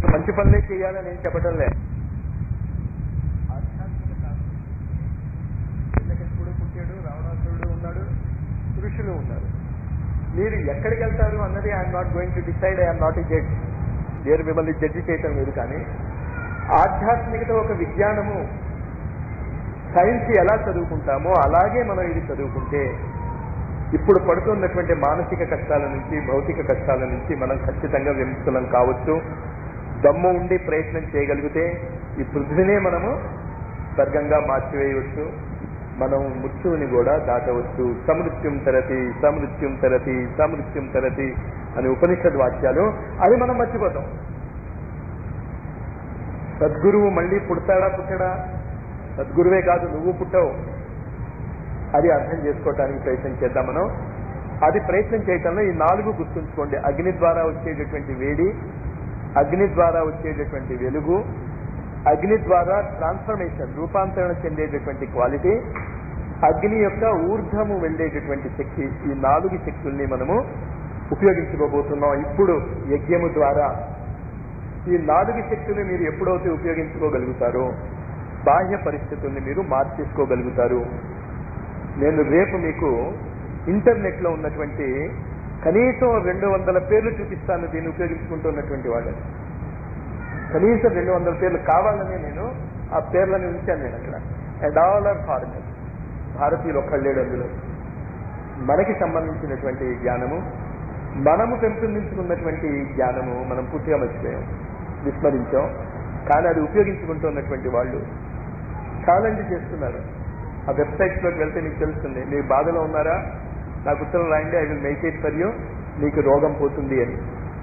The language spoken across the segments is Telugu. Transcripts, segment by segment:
మంచి పనులే చేయాలని నేను చెప్పడం లే ఆధ్యాత్మిక సాధన హిరణ్యకశిపుడు పుట్టాడు రావణాసురుడు ఉన్నాడు ఋషులు ఉన్నారు మీరు ఎక్కడికి వెళ్తారు అన్నది I'm not going to decide I'm not a judge నేను మిమ్మల్ని జడ్జి చేయటం లేదు కానీ ఆధ్యాత్మికత ఒక విజ్ఞానము సైన్స్ ఎలా చదువుకుంటామో అలాగే మనం ఇది చదువుకుంటే ఇప్పుడు పడుతున్నటువంటి మానసిక కష్టాల నుంచి భౌతిక కష్టాల నుంచి మనం ఖచ్చితంగా విముక్తులం కావచ్చు దమ్ము ఉండి ప్రయత్నం చేయగలిగితే ఈ పృథ్వీనే మనము స్వర్గంగా మార్చివేయవచ్చు మనం మృత్యువుని కూడా దాటవచ్చు సమృత్యుం తరతి సమృత్యుం తరతి సమృత్యుం తరతి అని ఉపనిషద్ వాక్యాలు అది మనం మర్చిపోతాం సద్గురువు మళ్ళీ పుడతాడా పుట్టడా సద్గురువే కాదు నువ్వు పుట్టవు అది అర్థం చేసుకోవటానికి ప్రయత్నం చేద్దాం మనం అది ప్రయత్నం చేయటంలో ఈ నాలుగు గుర్తుంచుకోండి అగ్ని ద్వారా వచ్చేటటువంటి వేడి అగ్ని ద్వారా వచ్చేటటువంటి వెలుగు అగ్ని ద్వారా ట్రాన్స్ఫర్మేషన్ రూపాంతరణ చెందేటటువంటి క్వాలిటీ అగ్ని యొక్క ఊర్ధము వెళ్ళేటటువంటి శక్తి ఈ నాలుగు శక్తుల్ని మనము ఉపయోగించుకోబోతున్నాం ఇప్పుడు యజ్ఞము ద్వారా ఈ నాలుగు శక్తులు మీరు ఎప్పుడైతే ఉపయోగించుకోగలుగుతారో బాహ్య పరిస్థితుల్ని మీరు మార్చేసుకోగలుగుతారు నేను రేపు మీకు ఇంటర్నెట్ లో ఉన్నటువంటి కనీసం రెండు వందల పేర్లు చూపిస్తాను దీన్ని ఉపయోగించుకుంటున్నటువంటి వాళ్ళని కనీసం రెండు వందల పేర్లు కావాలని నేను ఆ పేర్లని ఉంచాను నేను అక్కడ అండ్ ఆల్ ఆర్ ఫారినర్స్ భారతీయులు ఒక్కళ్ళేడు అందులో మనకి సంబంధించినటువంటి ఈ జ్ఞానము మనము పెంపొందించుకున్నటువంటి ఈ జ్ఞానము మనం పూర్తిగా మర్చిపోయాం విస్మరించాం కానీ అది ఉపయోగించుకుంటున్నటువంటి వాళ్ళు ఛాలెంజ్ చేస్తున్నారు ఆ వెబ్సైట్స్లోకి వెళ్తే మీకు తెలుస్తుంది మీరు బాధలో ఉన్నారా నాకు ఉత్తరం రాయండి I will meditate for you మీకు రోగం పోతుంది అని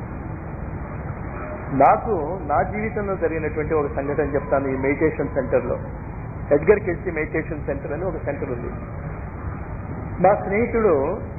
నాకు నా జీవితంలో జరిగినటువంటి ఒక సంఘటన చెప్తాను ఈ మెడిటేషన్ సెంటర్లో ఎడ్గర్ కెల్సీ మెడిటేషన్ సెంటర్ అని ఒక సెంటర్ ఉంది మా స్నేహితుడు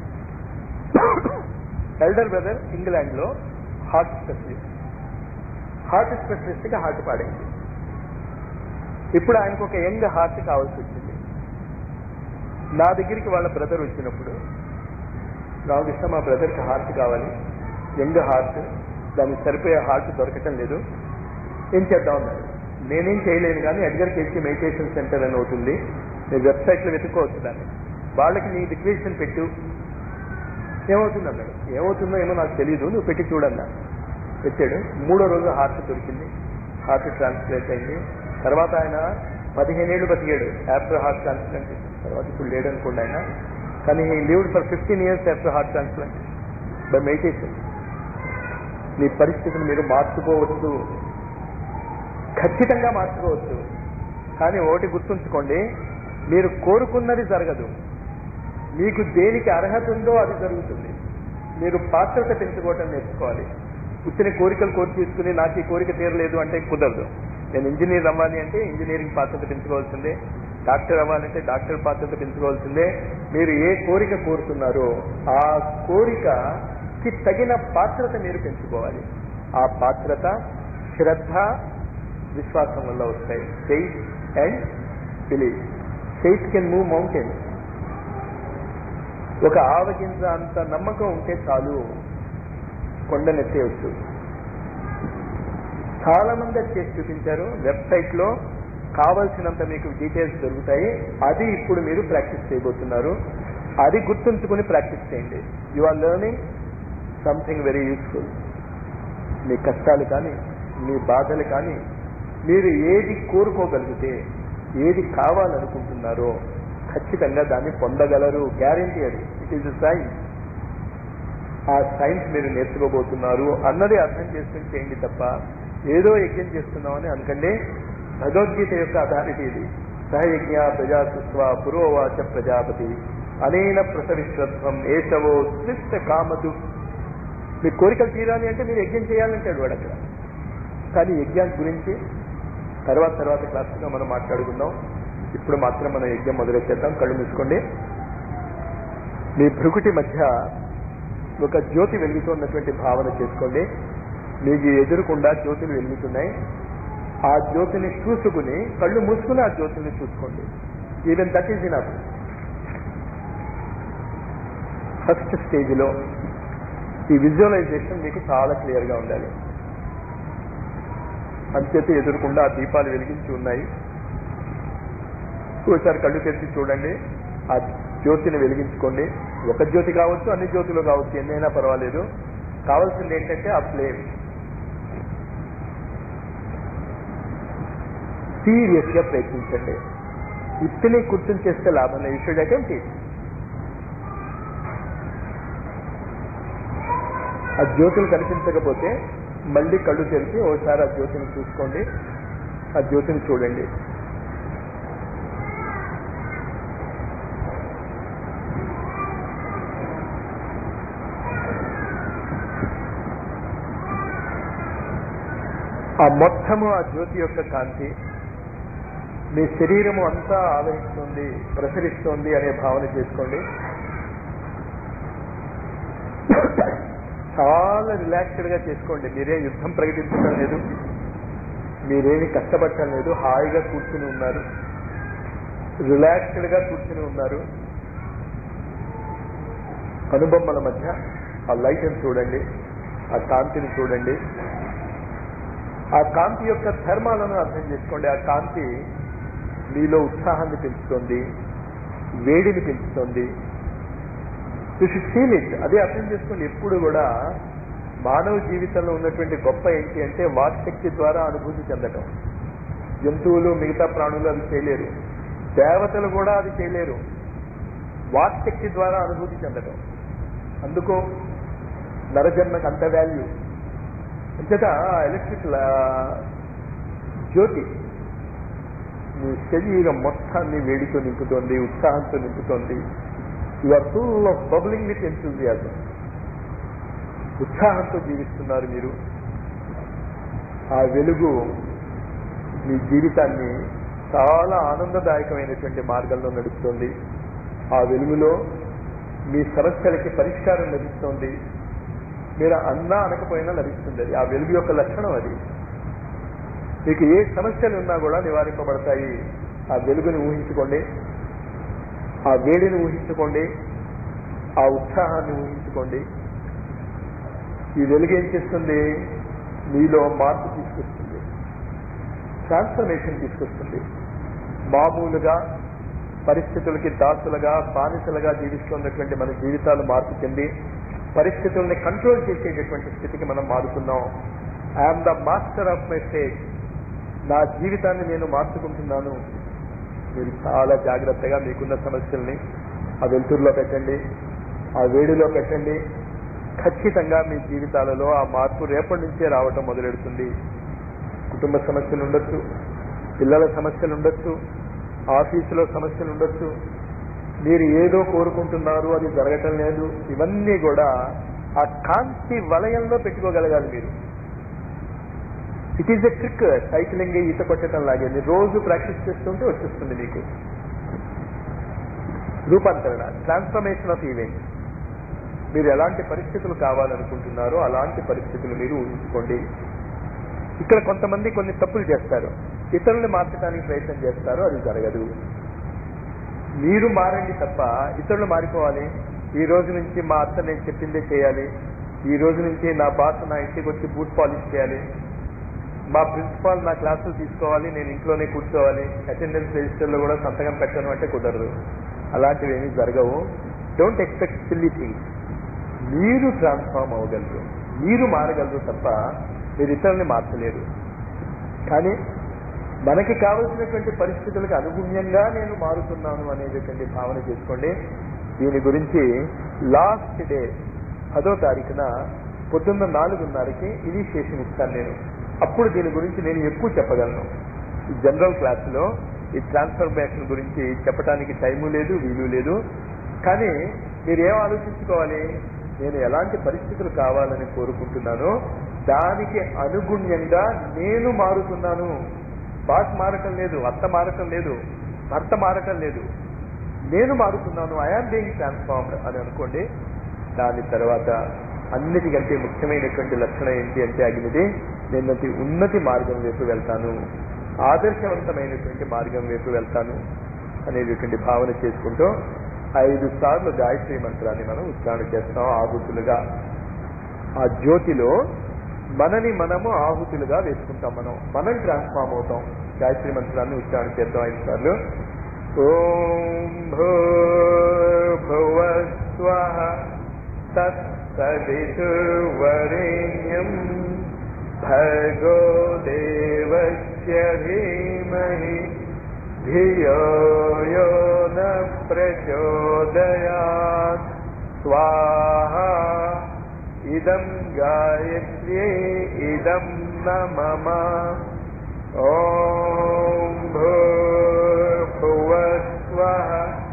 ఎల్డర్ బ్రదర్ ఇంగ్లాండ్ లో హార్ట్ స్పెషలిస్ట్ హార్ట్ స్పెషలిస్ట్ గా హార్ట్ పాడైంది ఇప్పుడు ఆయనకు ఒక యంగ్ హార్ట్ కావాల్సి వచ్చింది నా దగ్గరికి వాళ్ళ బ్రదర్ వచ్చినప్పుడు రామకృష్ణ మా బ్రదర్కి హార్ట్ కావాలి యంగ్ హార్ట్ దానికి సరిపోయే హార్ట్ దొరకటం లేదు ఏం చేద్దాం అన్నాడు నేనేం చేయలేను కానీ ఎడ్గర్ కేసీ మెడిటేషన్ సెంటర్ అని అవుతుంది నేను వెబ్సైట్లో వెతుక్కోవచ్చు దాన్ని వాళ్ళకి నీ రిక్వెషన్ పెట్టు ఏమవుతుంది అన్నాడు ఏమవుతుందో ఏమో నాకు తెలియదు నువ్వు పెట్టి చూడన్నా పెట్టాడు మూడో రోజు హార్ట్ దొరికింది హార్ట్ ట్రాన్స్ప్లాంట్ అయింది తర్వాత ఆయన పదిహేనేళ్ళు బతికాడు ఆఫ్టర్ హార్ట్ ట్రాన్స్ప్లాంట్ తర్వాత ఇప్పుడు లేడు అనుకోండి ఆయన కానీ he lived for fifteen years after heart transplant by meditation మీ పరిస్థితిని మీరు మార్చుకోవచ్చు ఖచ్చితంగా మార్చుకోవచ్చు కానీ ఒకటి గుర్తుంచుకోండి మీరు కోరుకున్నది జరగదు మీకు దేనికి అర్హత ఉందో అది జరుగుతుంది మీరు పాత్రత పెంచుకోవటం నేర్చుకోవాలి పుట్టిన కోరికలు కోరి తీసుకుని నాకు ఈ కోరిక తీరలేదు అంటే కుదరదు నేను ఇంజనీర్ అవ్వాలి అంటే ఇంజనీరింగ్ పాత్రత పెంచుకోవాల్సిందే డాక్టర్ అవ్వాలంటే డాక్టర్ పాత్రత పెంచుకోవాల్సిందే మీరు ఏ కోరిక కోరుతున్నారో ఆ కోరికకి తగిన పాత్రత మీరు పెంచుకోవాలి ఆ పాత్రత శ్రద్ధ విశ్వాసం వల్ల వస్తాయి faith and believe faith can move mountains ఒక ఆవగింజ అంత నమ్మకం ఉంటే చాలు కొండనెత్తేయచ్చు చాలా మంది అది చేసి చూపించారు వెబ్సైట్ లో కావలసినంత మీకు డీటెయిల్స్ దొరుకుతాయి అది ఇప్పుడు మీరు ప్రాక్టీస్ చేయబోతున్నారు అది గుర్తుంచుకుని ప్రాక్టీస్ చేయండి you are learning something very useful మీ కష్టాలు కానీ మీ బాధలు కానీ మీరు ఏది కోరుకోగలిగితే ఏది కావాలనుకుంటున్నారో ఖచ్చితంగా దాన్ని పొందగలరు గ్యారంటీ అది ఇట్ ఈస్ సైన్స్ ఆ సైన్స్ మీరు నేర్చుకోబోతున్నారు అన్నది అర్థం చేసుకుని చేయండి తప్ప ఏదో యజ్ఞం చేస్తున్నామని అనుకండి భగవద్గీత యొక్క అథారిటీ ఇది సహయజ్ఞ ప్రజాసుత్వ పురోవాచ ప్రజాపతి అనేన ప్రసవిశ్వత్వం ఏషవో ఉత్కృష్ట కామదు మీ కోరికలు తీరాలి అంటే మీరు యజ్ఞం చేయాలంటాడు వాడు అక్కడ కానీ యజ్ఞం గురించి తర్వాత తర్వాత క్లాస్లో మనం మాట్లాడుకుందాం ఇప్పుడు మాత్రం మనం యజ్ఞం మొదలెట్టేద్దాం కళ్ళు మూసుకోండి మీ భృకుటి మధ్య ఒక జ్యోతి వెలుగుతున్నటువంటి భావన చేసుకోండి మీకు ఎదురుకుండా జ్యోతులు వెలుగుతున్నాయి ఆ జ్యోతిని చూసుకుని కళ్ళు మూసుకుని ఆ జ్యోతిని చూసుకోండి even that is enough first స్టేజ్లో ఈ విజువలైజేషన్ మీకు చాలా క్లియర్గా ఉండాలి అంచేత ఎదురుకుండా ఆ దీపాలు వెలిగించి ఉన్నాయి ఒకసారి కళ్ళు తెరిచి చూడండి ఆ జ్యోతిని వెలిగించుకోండి ఒక జ్యోతి కావచ్చు అన్ని జ్యోతులు కావచ్చు ఎన్నైనా పర్వాలేదు కావాల్సింది ఏంటంటే ఆ ఫ్లేమ్ సీరియస్ గా ప్రయత్నించండి ఇత్తనే కూర్చొని చేస్తే లాభం లేదు షుడ్ అటెంప్ట్ ఇట్ ఆ జ్యోతులు కనిపించకపోతే మళ్ళీ కళ్ళు తెరిచి ఓసారి ఆ జ్యోతిని చూసుకోండి ఆ జ్యోతిని చూడండి ఆ మొత్తము ఆ జ్యోతి యొక్క కాంతి మీ శరీరము అంతా ఆవరిస్తుంది ప్రసరిస్తోంది అనే భావన చేసుకోండి చాలా రిలాక్స్డ్ గా చేసుకోండి మీరే యుద్ధం ప్రకటించడం లేదు మీరేమి కష్టపడటం లేదు హాయిగా కూర్చుని ఉన్నారు రిలాక్స్డ్ గా కూర్చుని ఉన్నారు కనుబొమ్మల మధ్య ఆ లైట్ని చూడండి ఆ కాంతిని చూడండి ఆ కాంతి యొక్క ధర్మాలను అర్థం చేసుకోండి ఆ కాంతి మీలో ఉత్సాహాన్ని పెంచుతోంది వేడిని పెంచుతోంది యూ షుడ్ ఫీల్ ఇట్ అదే అర్థం చేసుకోండి ఎప్పుడు కూడా మానవ జీవితంలో ఉన్నటువంటి గొప్ప ఏంటి అంటే వాక్శక్తి ద్వారా అనుభూతి చెందటం జంతువులు మిగతా ప్రాణులు అది చేయలేరు దేవతలు కూడా అది చేయలేరు వాక్శక్తి ద్వారా అనుభూతి చెందటం అందుకో నరజన్మకు అంత వాల్యూ అంచేత ఎలక్ట్రిక్ జ్యోతి మీ శరీరం మొత్తాన్ని వేడితో నింపుతోంది ఉత్సాహంతో నింపుతోంది you are full of bubbling with enthusiasm ఉత్సాహంతో జీవిస్తున్నారు మీరు ఆ వెలుగు మీ జీవితాన్ని చాలా ఆనందదాయకమైనటువంటి మార్గంలో నడుస్తుంది ఆ వెలుగులో మీ సమస్యలకి పరిష్కారం లభిస్తోంది మీరు అన్నా అనకపోయినా లభిస్తుంది అది ఆ వెలుగు యొక్క లక్షణం అది మీకు ఏ సమస్యలు ఉన్నా కూడా నివారింపబడతాయి ఆ వెలుగుని ఊహించుకోండి ఆ వేడిని ఊహించుకోండి ఆ ఉత్సాహాన్ని ఊహించుకోండి ఈ వెలుగు ఏం చేస్తుంది మీలో మార్పు తీసుకొస్తుంది ట్రాన్స్ఫర్మేషన్ తీసుకొస్తుంది మామూలుగా పరిస్థితులకి దాసులుగా బానిసలుగా జీవిస్తున్నటువంటి మన జీవితాలు మార్పు చెంది పరిస్థితుల్ని కంట్రోల్ చేసేటటువంటి స్థితికి మనం మారుతున్నాం I'm the master of my fate నా జీవితాన్ని నేను మార్చుకుంటున్నాను మీరు చాలా జాగ్రత్తగా మీకున్న సమస్యల్ని ఆ వెలుతురులో పెట్టండి ఆ వేడిలో పెట్టండి ఖచ్చితంగా మీ జీవితాలలో ఆ మార్పు రేపటి నుంచే రావటం మొదలెడుతుంది కుటుంబ సమస్యలు ఉండొచ్చు పిల్లల సమస్యలు ఉండొచ్చు ఆఫీసులో సమస్యలు ఉండొచ్చు మీరు ఏదో కోరుకుంటున్నారు అది జరగటం లేదు ఇవన్నీ కూడా ఆ కాంతి వలయంలో పెట్టుకోగలగాలి మీరు it is a trick cycling ఈత కొట్టడం లాగే మీరు రోజు ప్రాక్టీస్ చేస్తుంటే వచ్చేస్తుంది మీకు రూపాంతరణ ట్రాన్స్ఫర్మేషన్ ఆఫ్ ఈవెంట్ మీరు ఎలాంటి పరిస్థితులు కావాలనుకుంటున్నారో అలాంటి పరిస్థితులు మీరు ఊహించుకోండి ఇక్కడ కొంతమంది కొన్ని తప్పులు చేస్తారు ఇతరుల్ని మార్చడానికి ప్రయత్నం చేస్తారు అది జరగదు మీరు మారండి తప్ప ఇతరులు మారిపోవాలి ఈ రోజు నుంచి మా అత్త నేను చెప్పిందే చేయాలి ఈ రోజు నుంచి నా బాస్ నా ఇంటికి వచ్చి బూట్ పాలిష్ చేయాలి మా ప్రిన్సిపాల్ నా క్లాసులు తీసుకోవాలి నేను ఇంట్లోనే కూర్చోవాలి అటెండెన్స్ రిజిస్టర్లో కూడా సంతకం పెట్టను అంటే కుదరదు అలాంటివి ఏమీ జరగవు డోంట్ ఎక్స్పెక్ట్ సిల్లీ థింగ్స్ మీరు ట్రాన్స్ఫార్మ్ అవ్వగలరు మీరు మారగలరు తప్ప మీరు ఇతరుల్ని మార్చలేరు కానీ మనకి కావలసినటువంటి పరిస్థితులకు అనుగుణ్యంగా నేను మారుతున్నాను అనేటటువంటి భావన చేసుకోండి దీని గురించి లాస్ట్ డే పదో తారీఖున పొద్దున్న నాలుగున్నరకి ఇనిషియేషన్ ఇస్తాను నేను అప్పుడు దీని గురించి నేను ఎక్కువ చెప్పగలను ఈ జనరల్ క్లాసులో ఈ ట్రాన్స్ఫర్మేషన్ గురించి చెప్పడానికి టైము లేదు వీలు లేదు కానీ మీరు ఏం ఆలోచించుకోవాలి నేను ఎలాంటి పరిస్థితులు కావాలని కోరుకుంటున్నానో దానికి అనుగుణ్యంగా నేను మారుతున్నాను బాస్ మారటం లేదు అత్త మారటం లేదు భర్త మారటం లేదు నేను మారుతున్నాను ఐఆమ్ బీయింగ్ ట్రాన్స్ఫార్మ్డ్ అని అనుకోండి దాని తర్వాత అన్నిటికంటే ముఖ్యమైనటువంటి లక్షణం ఏంటి అంటే అగ్నిది నేను అతి ఉన్నతి మార్గం వైపు వెళ్తాను ఆదర్శవంతమైనటువంటి మార్గం వైపు వెళ్తాను అనేటటువంటి భావన చేసుకుంటూ ఐదు సార్లు గాయత్రి మంత్రాన్ని మనం ఉచ్చారణ చేస్తాం ఆగుతులుగా ఆ జ్యోతిలో మనని మనము ఆహుతులుగా వేసుకుంటాం మనం మనం ట్రాన్స్ఫార్మ్ అవుతాం గాయత్రి మంత్రాన్ని ఉచ్చారణ చేద్దాం ఐదు సార్లు ఓం భూర్భువస్వ తత్సవితుర్వరేణ్యం భర్గో దేవస్య ధీమహి ధియో యో న ప్రచోదయాత్ స్వాహా ఇదం గాయత్ర్యే ఇదం న మమ ఓం భూర్భువస్వః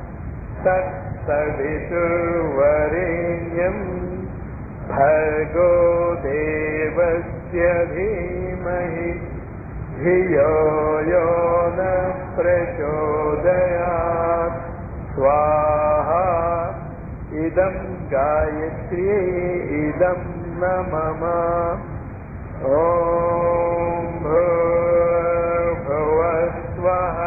తత్సవితుర్వరేణ్యం భర్గో దేవస్య ధీమహి ధియో యో న ప్రచోదయాత్ స్వాహా ఇదం గాయత్ర్యే ఇదం న మమ ఓం భూర్భువస్వః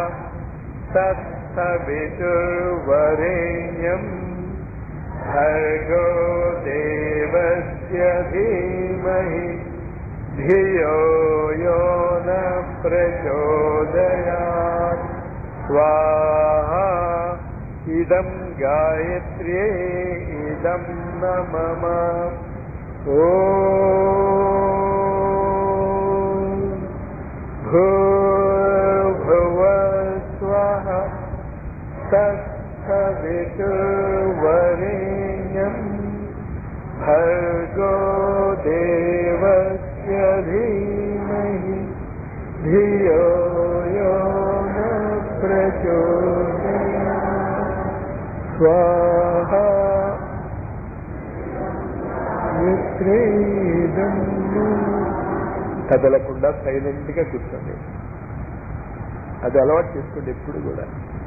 తత్సవితుర్వరేణ్యం భర్గో దేవస్య ధీమహి ధియో యో న ప్రచోదయాత్ స్వాహా ఇదం గాయత్ర్యే ఇదం న మమ ఓం భూర్భువస్వః తత్సవితుర్వరేణ్యం భర్గో దేవస్య ధీమహి ధియో యో న ప్రచోదయాత్ స్వాహా మిత్రేదం కదలకుండా సైలెంట్ గా కూర్చోండి అది అలవాటు చేసుకోండి ఎప్పుడు కూడా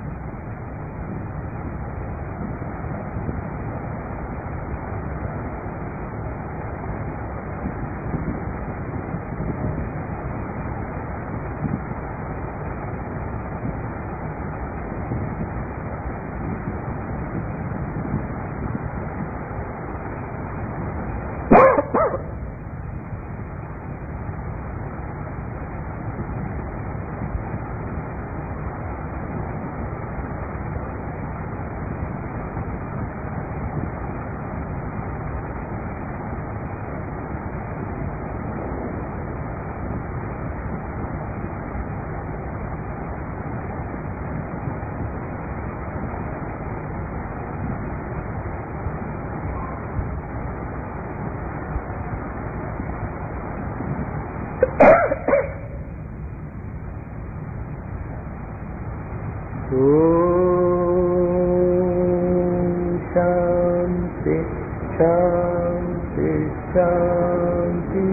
ఓం శాంతి శాంతి శాంతి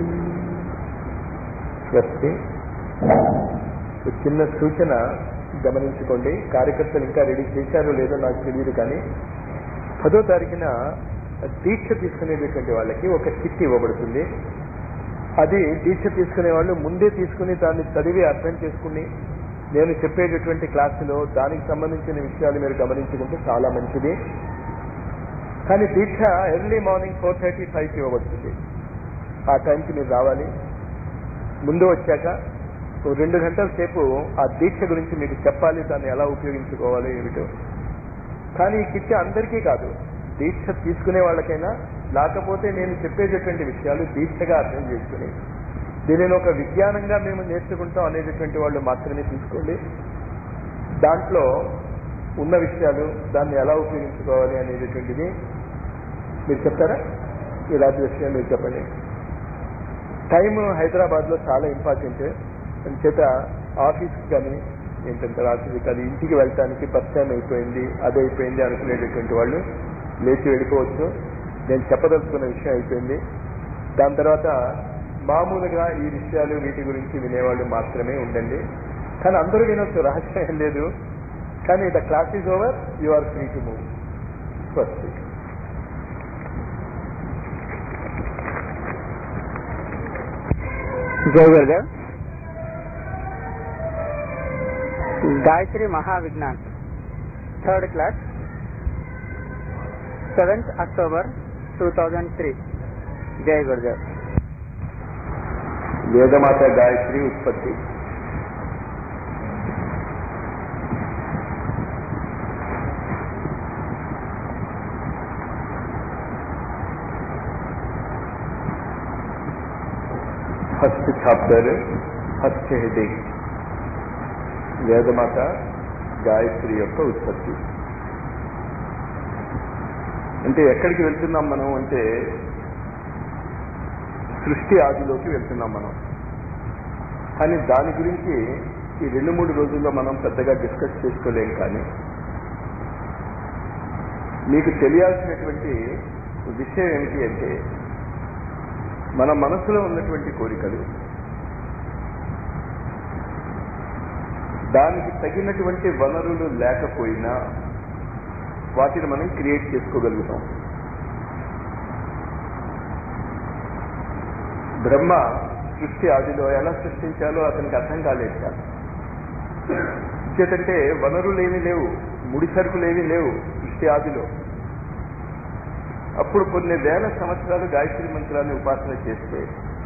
స్వస్తి ఒక చిన్న సూచన గమనించుకోండి కార్యకర్తలు ఇంకా రెడీ చేశారో లేదో నాకు తెలియదు కానీ పదో తారీఖున దీక్ష తీసుకునేటటువంటి వాళ్ళకి ఒక చిట్ ఇవ్వబడుతుంది అది దీక్ష తీసుకునే వాళ్ళు ముందే తీసుకుని దాన్ని చదివి అర్థం చేసుకుని నేను చెప్పేటటువంటి క్లాసులో దానికి సంబంధించిన విషయాలు మీరు గమనించుకుంటే చాలా మంచిది కానీ దీక్ష ఎర్లీ మార్నింగ్ ఫోర్ థర్టీ ఫైవ్కి ఇవ్వబడుతుంది ఆ టైంకి మీరు రావాలి ముందు వచ్చాక ఓ రెండు గంటల సేపు ఆ దీక్ష గురించి మీకు చెప్పాలి దాన్ని ఎలా ఉపయోగించుకోవాలి ఏమిటో కానీ ఈ కిట్ అందరికీ కాదు దీక్ష తీసుకునే వాళ్ళకైనా లేకపోతే నేను చెప్పేటటువంటి విషయాలు దీక్షగా అర్థం చేసుకుని దీనిని ఒక విజ్ఞానంగా మేము నేర్చుకుంటాం అనేటటువంటి వాళ్ళు మాత్రమే తీసుకోండి దాంట్లో ఉన్న విషయాలు దాన్ని ఎలా ఉపయోగించుకోవాలి అనేటటువంటిది మీరు చెప్తారా ఈ రాత్రి విషయం మీరు చెప్పండి టైం హైదరాబాద్లో చాలా ఇంపార్టెంట్ చేత ఆఫీస్కి కానీ ఏంటంటే రాత్రి కానీ ఇంటికి వెళ్ళటానికి బస్ టైం అయిపోయింది అది అయిపోయింది అనుకునేటటువంటి వాళ్ళు లేచి వెళ్ళిపోవచ్చు నేను చెప్పదలుచుకున్న విషయం అయిపోయింది దాని తర్వాత మామూలుగా ఈ విషయాలు వీటి గురించి వినేవాళ్ళు మాత్రమే ఉండండి కానీ అందరూ వినొచ్చు రహస్యం ఏం లేదు కానీ the class is over you are free to move first जय Gurudev Gayatri Mahavigyan third class seventh October 2003 जय गुरुदेव వేదమాత గాయత్రి ఉత్పత్తి ఫస్ట్ చాప్టర్ ఫస్ట్ హెడింగ్ వేదమాత గాయత్రి యొక్క ఉత్పత్తి అంటే ఎక్కడికి వెళ్తున్నాం మనం అంటే సృష్టి ఆదిలోకి వెళ్తున్నాం మనం కానీ దాని గురించి ఈ రెండు మూడు రోజుల్లో మనం పెద్దగా డిస్కస్ చేసుకోలేం కానీ మీకు తెలియాల్సినటువంటి విషయం ఏంటి అంటే మన మనసులో ఉన్నటువంటి కోరికలు దానికి తగినటువంటి వనరులు లేకపోయినా వాటిని మనం క్రియేట్ చేసుకోగలుగుతాం బ్రహ్మ సృష్టి ఆదిలో ఎలా సృష్టించాలో అతనికి అర్థం కాలేదు సార్ చేతంటే వనరులు ఏమీ లేవు ముడి సరుకులు ఏమీ లేవు సృష్టి ఆదిలో అప్పుడు కొన్ని వేల సంవత్సరాలు గాయత్రి మంత్రాన్ని ఉపాసన చేస్తే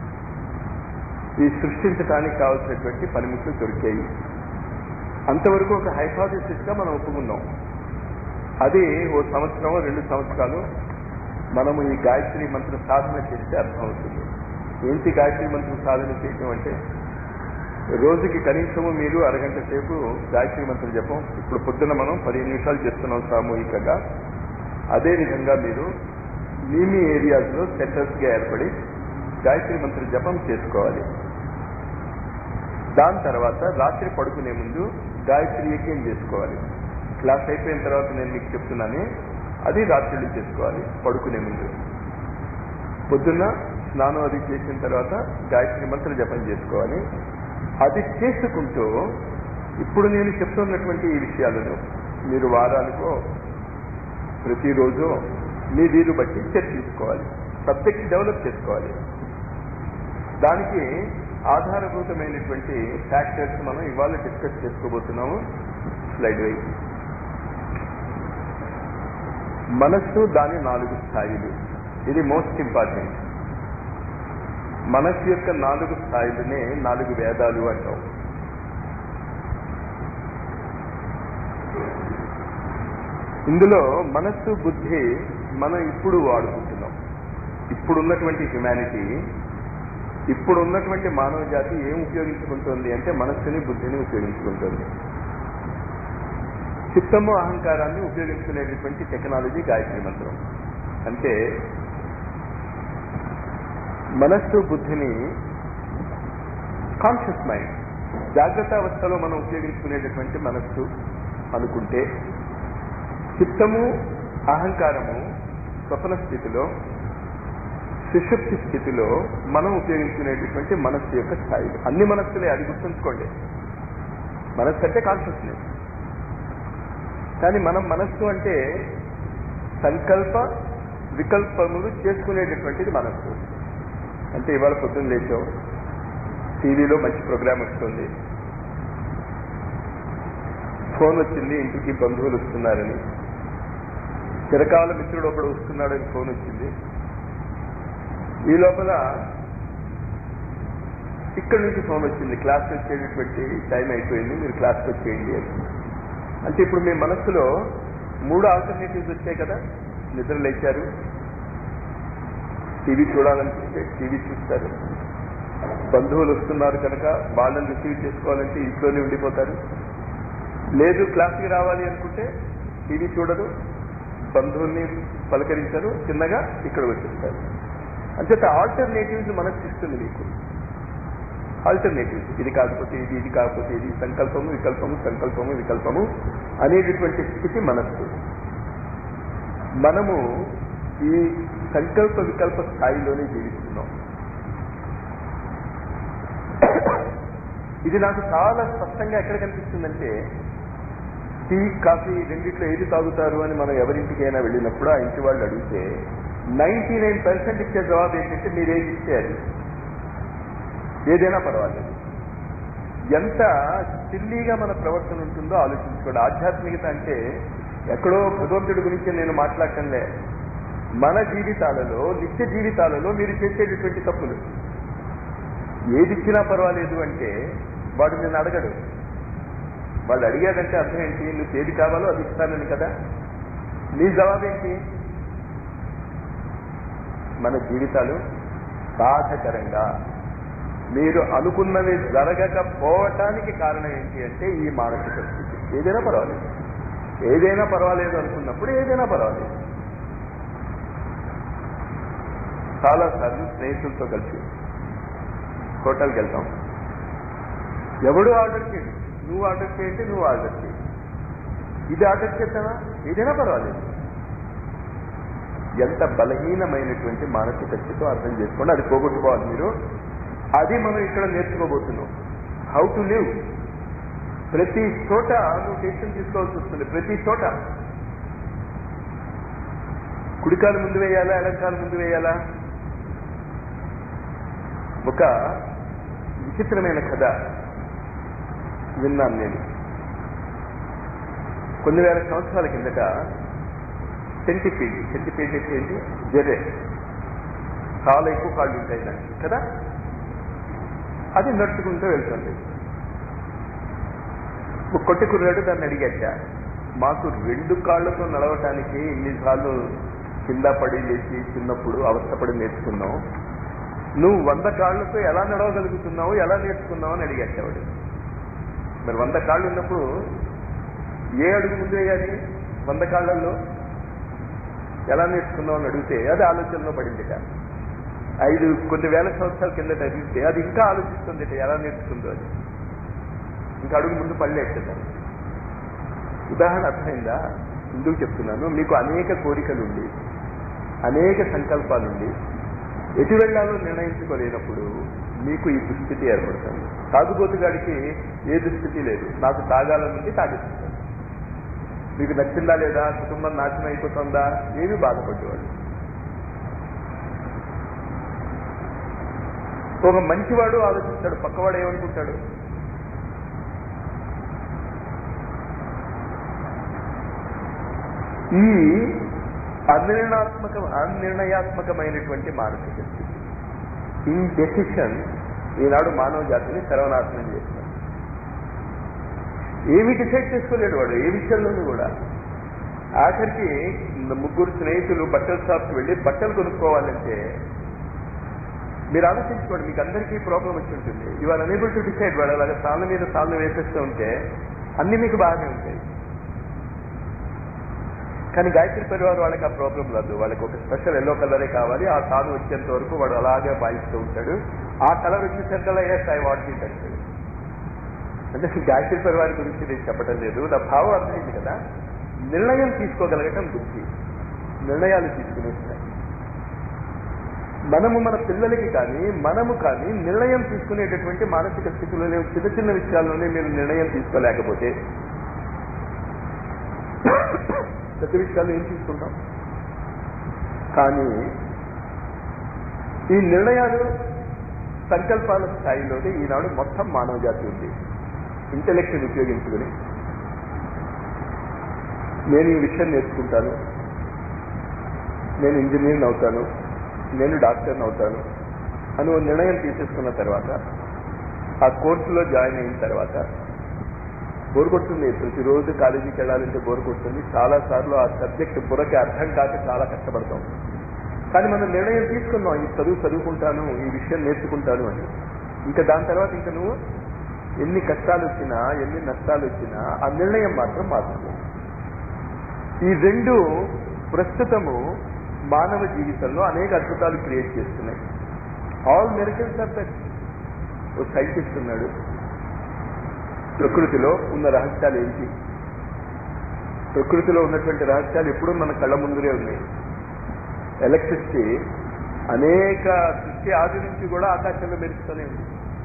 ఈ సృష్టించడానికి కావలసినటువంటి పనిముట్లు దొరికాయి అంతవరకు ఒక హైపాథిసిస్ గా మనం ఒప్పుకున్నాం అది ఓ సంవత్సరం రెండు సంవత్సరాలు మనము ఈ గాయత్రి మంత్ర సాధన చేస్తే అర్థమవుతుంది ఏంటి గాయత్రి మంత్ర సాధన చేయటం అంటే రోజుకి కనీసము మీరు అరగంట సేపు గాయత్రి మంత్రం జపం ఇప్పుడు పొద్దున మనం పదిహేను నిమిషాలు చేస్తున్నాం సామూహికంగా అదే విధంగా మీరు మీ మీ ఏరియాస్లో సెంటర్స్గా ఏర్పడి గాయత్రి మంత్ర జపం చేసుకోవాలి దాని తర్వాత రాత్రి పడుకునే ముందు గాయత్రి యజ్ఞం చేసుకోవాలి క్లాస్ అయిపోయిన తర్వాత నేను మీకు చెప్తున్నాను అది రాత్రిళ్ళు చేసుకోవాలి పడుకునే ముందు పొద్దున్న స్నానం అది చేసిన తర్వాత గాయత్రి మంత్ర జపం చేసుకోవాలి అది చేసుకుంటూ ఇప్పుడు నేను చెప్తున్నటువంటి ఈ విషయాలను మీరు వారానికో ప్రతిరోజు మీ వీలు బట్టి చర్చించుకోవాలి సబ్జెక్ట్ డెవలప్ చేసుకోవాలి దానికి ఆధారభూతమైనటువంటి ఫ్యాక్టర్స్ మనం ఇవాళ డిస్కస్ చేసుకోబోతున్నాము స్లైడ్ వై మనస్సు దాని నాలుగు స్థాయిలు ఇది మోస్ట్ ఇంపార్టెంట్ మనస్సు యొక్క నాలుగు స్థాయిలనే నాలుగు వేదాలు అంటాం ఇందులో మనస్సు బుద్ధి మనం ఇప్పుడు వాడుకుంటున్నాం ఇప్పుడున్నటువంటి హ్యుమానిటీ ఇప్పుడు ఉన్నటువంటి మానవ జాతి ఏం ఉపయోగించుకుంటుంది అంటే మనస్సుని బుద్ధిని ఉపయోగించుకుంటుంది చిత్తము అహంకారాన్ని ఉపయోగించుకునేటటువంటి టెక్నాలజీ గాయత్రి మంత్రం అంటే మనస్సు బుద్ధిని కాన్షియస్ మైండ్ జాగ్రత్త అవస్థలో మనం ఉపయోగించుకునేటటువంటి మనస్సు అనుకుంటే చిత్తము అహంకారము స్వప్న స్థితిలో సుషుప్తి స్థితిలో మనం ఉపయోగించుకునేటటువంటి మనస్సు యొక్క స్థాయిలు అన్ని మనస్సులే అది గుర్తుంచుకోండి మనస్సు అంటే కాన్షియస్నెస్ కానీ మనం మనస్సు అంటే సంకల్ప వికల్పములు చేసుకునేటటువంటిది మనస్సు అంటే ఇవాళ పొద్దున్న లేచాం టీవీలో మంచి ప్రోగ్రామ్ వస్తుంది ఫోన్ వచ్చింది ఇంటికి బంధువులు వస్తున్నారని చిరకాల మిత్రుడు ఒకడు వస్తున్నాడని ఫోన్ వచ్చింది ఈ లోపల ఇక్కడ నుంచి ఫోన్ వచ్చింది క్లాస్ వచ్చేటటువంటి టైం అయిపోయింది మీరు క్లాస్కి వచ్చేయండి అని అంటే ఇప్పుడు మీ మనస్సులో మూడు ఆల్టర్నేటివ్స్ వచ్చాయి కదా నిద్ర లేచారు టీవీ చూడాలనిపిస్తే టీవీ చూస్తారు బంధువులు వస్తున్నారు కనుక వాళ్ళని రిసీవ్ చేసుకోవాలంటే ఇంట్లోనే ఉండిపోతారు లేదు క్లాస్కి రావాలి అనుకుంటే టీవీ చూడరు బంధువుల్ని పలకరించరు చిన్నగా ఇక్కడ వచ్చేస్తారు అంచేత ఆల్టర్నేటివ్స్ మనకు ఇస్తుంది మీకు ఆల్టర్నేటివ్స్ ఇది కాకపోతే ఇది ఇది కాకపోతే ఇది సంకల్పము వికల్పము సంకల్పము వికల్పము అనేటటువంటి స్థితి మనస్సు మనము ఈ సంకల్ప వికల్ప స్థాయిలోనే జీవిస్తున్నాం ఇది నాకు చాలా స్పష్టంగా ఎక్కడ కనిపిస్తుందంటే టీ కాఫీ రెండిట్లో ఏది తాగుతారు అని మనం ఎవరింటికైనా వెళ్ళినప్పుడు ఆ ఇంటి వాళ్ళు అడిగితే నైన్టీ నైన్ పర్సెంట్ ఇచ్చే జవాబు ఏంటంటే మీరేది ఇస్తే అది ఏదైనా పర్వాలేదు ఎంత సిల్లీగా మన ప్రవర్తన ఉంటుందో ఆలోచించుకోండి ఆధ్యాత్మికత అంటే ఎక్కడో భగవంతుడి గురించి నేను మాట్లాడటంలే మన జీవితాలలో నిత్య జీవితాలలో మీరు చేసేటటువంటి తప్పులు ఏది ఇచ్చినా పర్వాలేదు అంటే వాడు నేను అడగడు వాళ్ళు అడిగాడంటే అర్థం ఏంటి నువ్వు ఏది కావాలో అది ఇస్తానని కదా నీ జవాబేంటి మన జీవితాలు బాధకరంగా మీరు అనుకున్నవి జరగకపోవటానికి కారణం ఏంటి అంటే ఈ మానసిక స్థితి ఏదైనా పర్వాలేదు ఏదైనా పర్వాలేదు అనుకున్నప్పుడు ఏదైనా పర్వాలేదు చాలాసార్లు స్నేహితులతో కలిసి హోటల్కి వెళ్తాం ఎవడు ఆర్డర్ చేయడు నువ్వు ఆర్డర్ చేయండి నువ్వు ఆర్డర్ చేయి ఇది ఆర్డర్ చేద్దామా ఏదైనా పర్వాలేదు ఎంత బలహీనమైనటువంటి మానసిక స్థితితో అర్థం చేసుకోండి అది పోగొట్టుకోవాలి మీరు అది మనం ఇక్కడ నేర్చుకోబోతున్నాం హౌ టు లివ్ ప్రతి చోట నువ్వు డెసిషన్ తీసుకోవాల్సి వస్తుంది ప్రతి చోట కుడికాలు ముందు వేయాలా ఎడంకాలు ముందు వేయాలా ఒక విచిత్రమైన కథ విన్నాను నేను కొన్ని వేల సంవత్సరాల కిందట సెంటిపీడ్ సెంటిపీడ్ అంటే ఏంటి జర్రే చాలా ఎక్కువ కాళ్ళు ఉంటాయి దానికి కదా అది నడుచుకుంటూ వెళ్తుంది ఒక కొట్టి కుర్రాడు దాన్ని అడిగట మాకు రెండు కాళ్ళతో నడవటానికి ఇన్నిసార్లు కింద పడి లేచి చిన్నప్పుడు అవస్థపడి నేర్చుకున్నాం నువ్వు వంద కాళ్ళతో ఎలా నడవగలుగుతున్నావు ఎలా నేర్చుకున్నావు అని అడిగేటవాడు మరి వంద కాళ్ళు ఉన్నప్పుడు ఏ అడుగు ముందు వేయాలి వంద కాళ్ళల్లో ఎలా నేర్చుకున్నావు అని అడిగితే అది ఆలోచనలో పడిందిట ఐదు కొన్ని వేల సంవత్సరాల కిందట అడిగితే అది ఇంకా ఆలోచిస్తుంది ఎలా నేర్చుకుందో అది ఇంకా అడుగు ముందు పడలేకపోతాను ఉదాహరణ అర్థమైందా ఎందుకు చెప్తున్నాను మీకు అనేక కోరికలుండి అనేక సంకల్పాలుండి ఎటు వెళ్ళాలో నిర్ణయించుకోలేనప్పుడు మీకు ఈ దుస్థితి ఏర్పడుతుంది తాగుబోతుగాడికి ఏ దుస్థితి లేదు నాకు తాగాలనుంది తాగిస్తుంది మీకు నచ్చిందా లేదా కుటుంబం నాశనం అయిపోతుందా ఏమి బాధపడేవాడు ఒక మంచివాడు ఆలోచిస్తాడు పక్కవాడు ఏమనుకుంటాడు ఈ అనిర్ణయాత్మక అనిర్ణయాత్మకమైనటువంటి మానసిక స్థితి ఈ డెసిషన్ ఈనాడు మానవ జాతిని సర్వనాశనం చేస్తాడు ఏమి డిసైడ్ చేసుకోలేడు వాడు ఏ విషయంలోనూ కూడా ఆఖరికి ముగ్గురు స్నేహితులు బట్టల షాప్కి వెళ్ళి బట్టలు కొనుక్కోవాలంటే మీరు ఆలోచించుకోండి మీకు అందరికీ ప్రాబ్లం వచ్చి ఉంటుంది you are unable to decide వాడు అలాగే తాళ్ళ మీద తాళ్ళు వేసేస్తూ ఉంటే అన్ని మీకు బాగానే ఉంటాయి కానీ గాయత్రి పరివారం వాళ్ళకి ఆ ప్రాబ్లం రాదు వాళ్ళకి ఒక స్పెషల్ ఎల్లో కలరే కావాలి ఆ తాను వచ్చేంత వరకు వాడు అలాగే భావిస్తూ ఉంటాడు ఆ కలర్ వచ్చేసరికల్లా ఎస్ ఐ వాట్ ఇట్ అంటాడు అంటే గాయత్రి పరివారం గురించి నేను చెప్పడం లేదు నా భావం అర్థమైంది కదా నిర్ణయం తీసుకోగలగటం బుద్ధి నిర్ణయాలు తీసుకునేస్తాయి మనము మన పిల్లలకి కానీ మనము కానీ నిర్ణయం తీసుకునేటటువంటి మానసిక స్థితిలోనే చిన్న చిన్న విషయాల్లోనే మీరు నిర్ణయం తీసుకోలేకపోతే పెద్ద విషయాలు ఏం తీసుకుంటాం కానీ ఈ నిర్ణయాలు సంకల్పాల స్థాయిలోనే ఈనాడు మొత్తం మానవ జాతి ఉంది ఇంటెలెక్ట్ని ఉపయోగించుకుని నేను ఈ విషయం నేర్చుకుంటాను నేను ఇంజనీర్ని అవుతాను నేను డాక్టర్ని అవుతాను అని ఓ నిర్ణయం తీసేసుకున్న తర్వాత ఆ కోర్సులో జాయిన్ అయిన తర్వాత బోర్ కొడుతుంది ప్రతిరోజు కాలేజీకి వెళ్ళాలంటే బోర్ కొడుతుంది చాలా సార్లు ఆ సబ్జెక్ట్ బుర్రకి అర్థం కాక చాలా కష్టపడతాం కానీ మనం నిర్ణయం తీసుకున్నాం ఈ చదువు చదువుకుంటాను ఈ విషయం నేర్చుకుంటాను అని ఇంకా దాని తర్వాత ఇంకా నువ్వు ఎన్ని కష్టాలు వచ్చినా ఎన్ని నష్టాలు వచ్చినా ఆ నిర్ణయం మాత్రం మారుతుంది ఈ రెండు ప్రస్తుతము మానవ జీవితంలో అనేక అద్భుతాలు క్రియేట్ చేస్తున్నాయి ఆల్ మెరికల్స్ ఆర్ దట్ ఓ సైంటిస్ట్ ఉన్నాడు ప్రకృతిలో ఉన్న రహస్యాలు ఏంటి ప్రకృతిలో ఉన్నటువంటి రహస్యాలు ఎప్పుడూ మన కళ్ళ ముందురే ఉన్నాయి ఎలక్ట్రిసిటీ అనేక సృష్టి ఆది నుంచి కూడా ఆకాశంలో మెరుస్తూనే ఉంది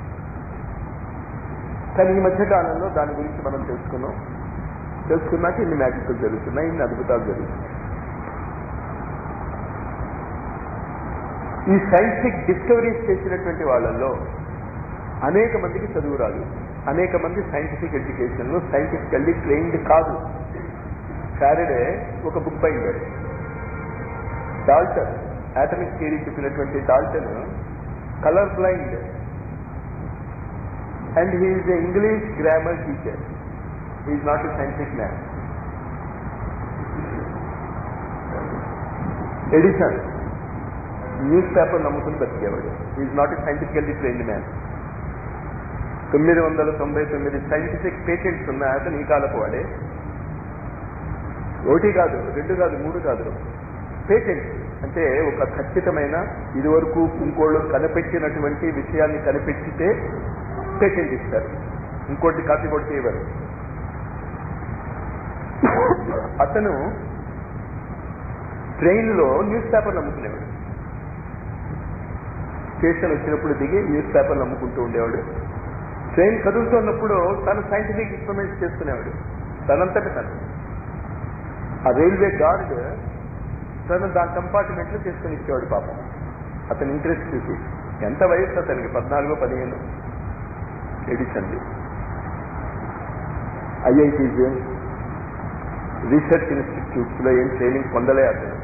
కానీ ఈ మధ్య కాలంలో దాని గురించి మనం తెలుసుకున్నాం తెలుసుకున్నాక ఇన్ని మ్యాజిక్లు జరుగుతున్నాయి ఇన్ని అద్భుతాలు జరుగుతున్నాయి ఈ సైంటిఫిక్ డిస్కవరీస్ చేసినటువంటి వాళ్ళల్లో అనేక మందికి చదువు రాదు అనేక మంది సైంటిఫిక్ ఎడ్యుకేషన్ లో సైంటిఫికల్లీ ట్రైన్డ్ కాదు సాటర్డే ఒక book binder Dalton atomic theory చెప్పినటువంటి Dalton colour blind and he is a English grammar teacher he is not a scientific man Edison newspaper నమ్ముకుని బతికేవాడు is not a scientifically trained man తొమ్మిది వందల తొంభై తొమ్మిది సైంటిఫిక్ పేటెంట్స్ ఉన్న అతను ఈ కాలపు వాడే ఒకటి కాదు రెండు కాదు మూడు కాదు పేటెంట్ అంటే ఒక ఖచ్చితమైన ఇదివరకు ఇంకోళ్ళు కనిపెట్టినటువంటి విషయాన్ని కనిపెట్టితే పేటెంట్ ఇస్తారు ఇంకోటి కాపీ కొడితే ఇవ్వరు అతను ట్రైన్లో న్యూస్ పేపర్ నమ్ముకునేవాడు స్టేషన్ వచ్చినప్పుడు దిగి న్యూస్ పేపర్లు అమ్ముకుంటూ ఉండేవాడు ట్రైన్ కదులుతున్నప్పుడు తను సైంటిఫిక్ ఎక్స్పెరిమెంట్స్ చేసుకునేవాడు తనంతటి తను ఆ రైల్వే గార్డ్ తను దాని కంపార్ట్మెంట్లో చేసుకుని ఇచ్చేవాడు పాపం అతని ఇంట్రెస్ట్ చూసి ఎంత వయసు అతనికి పద్నాలుగు పదిహేను ఎడిషన్ది ఐఐటీస్ రీసెర్చ్ ఇన్స్టిట్యూట్స్ లో ఏం ట్రైనింగ్ పొందలే అతను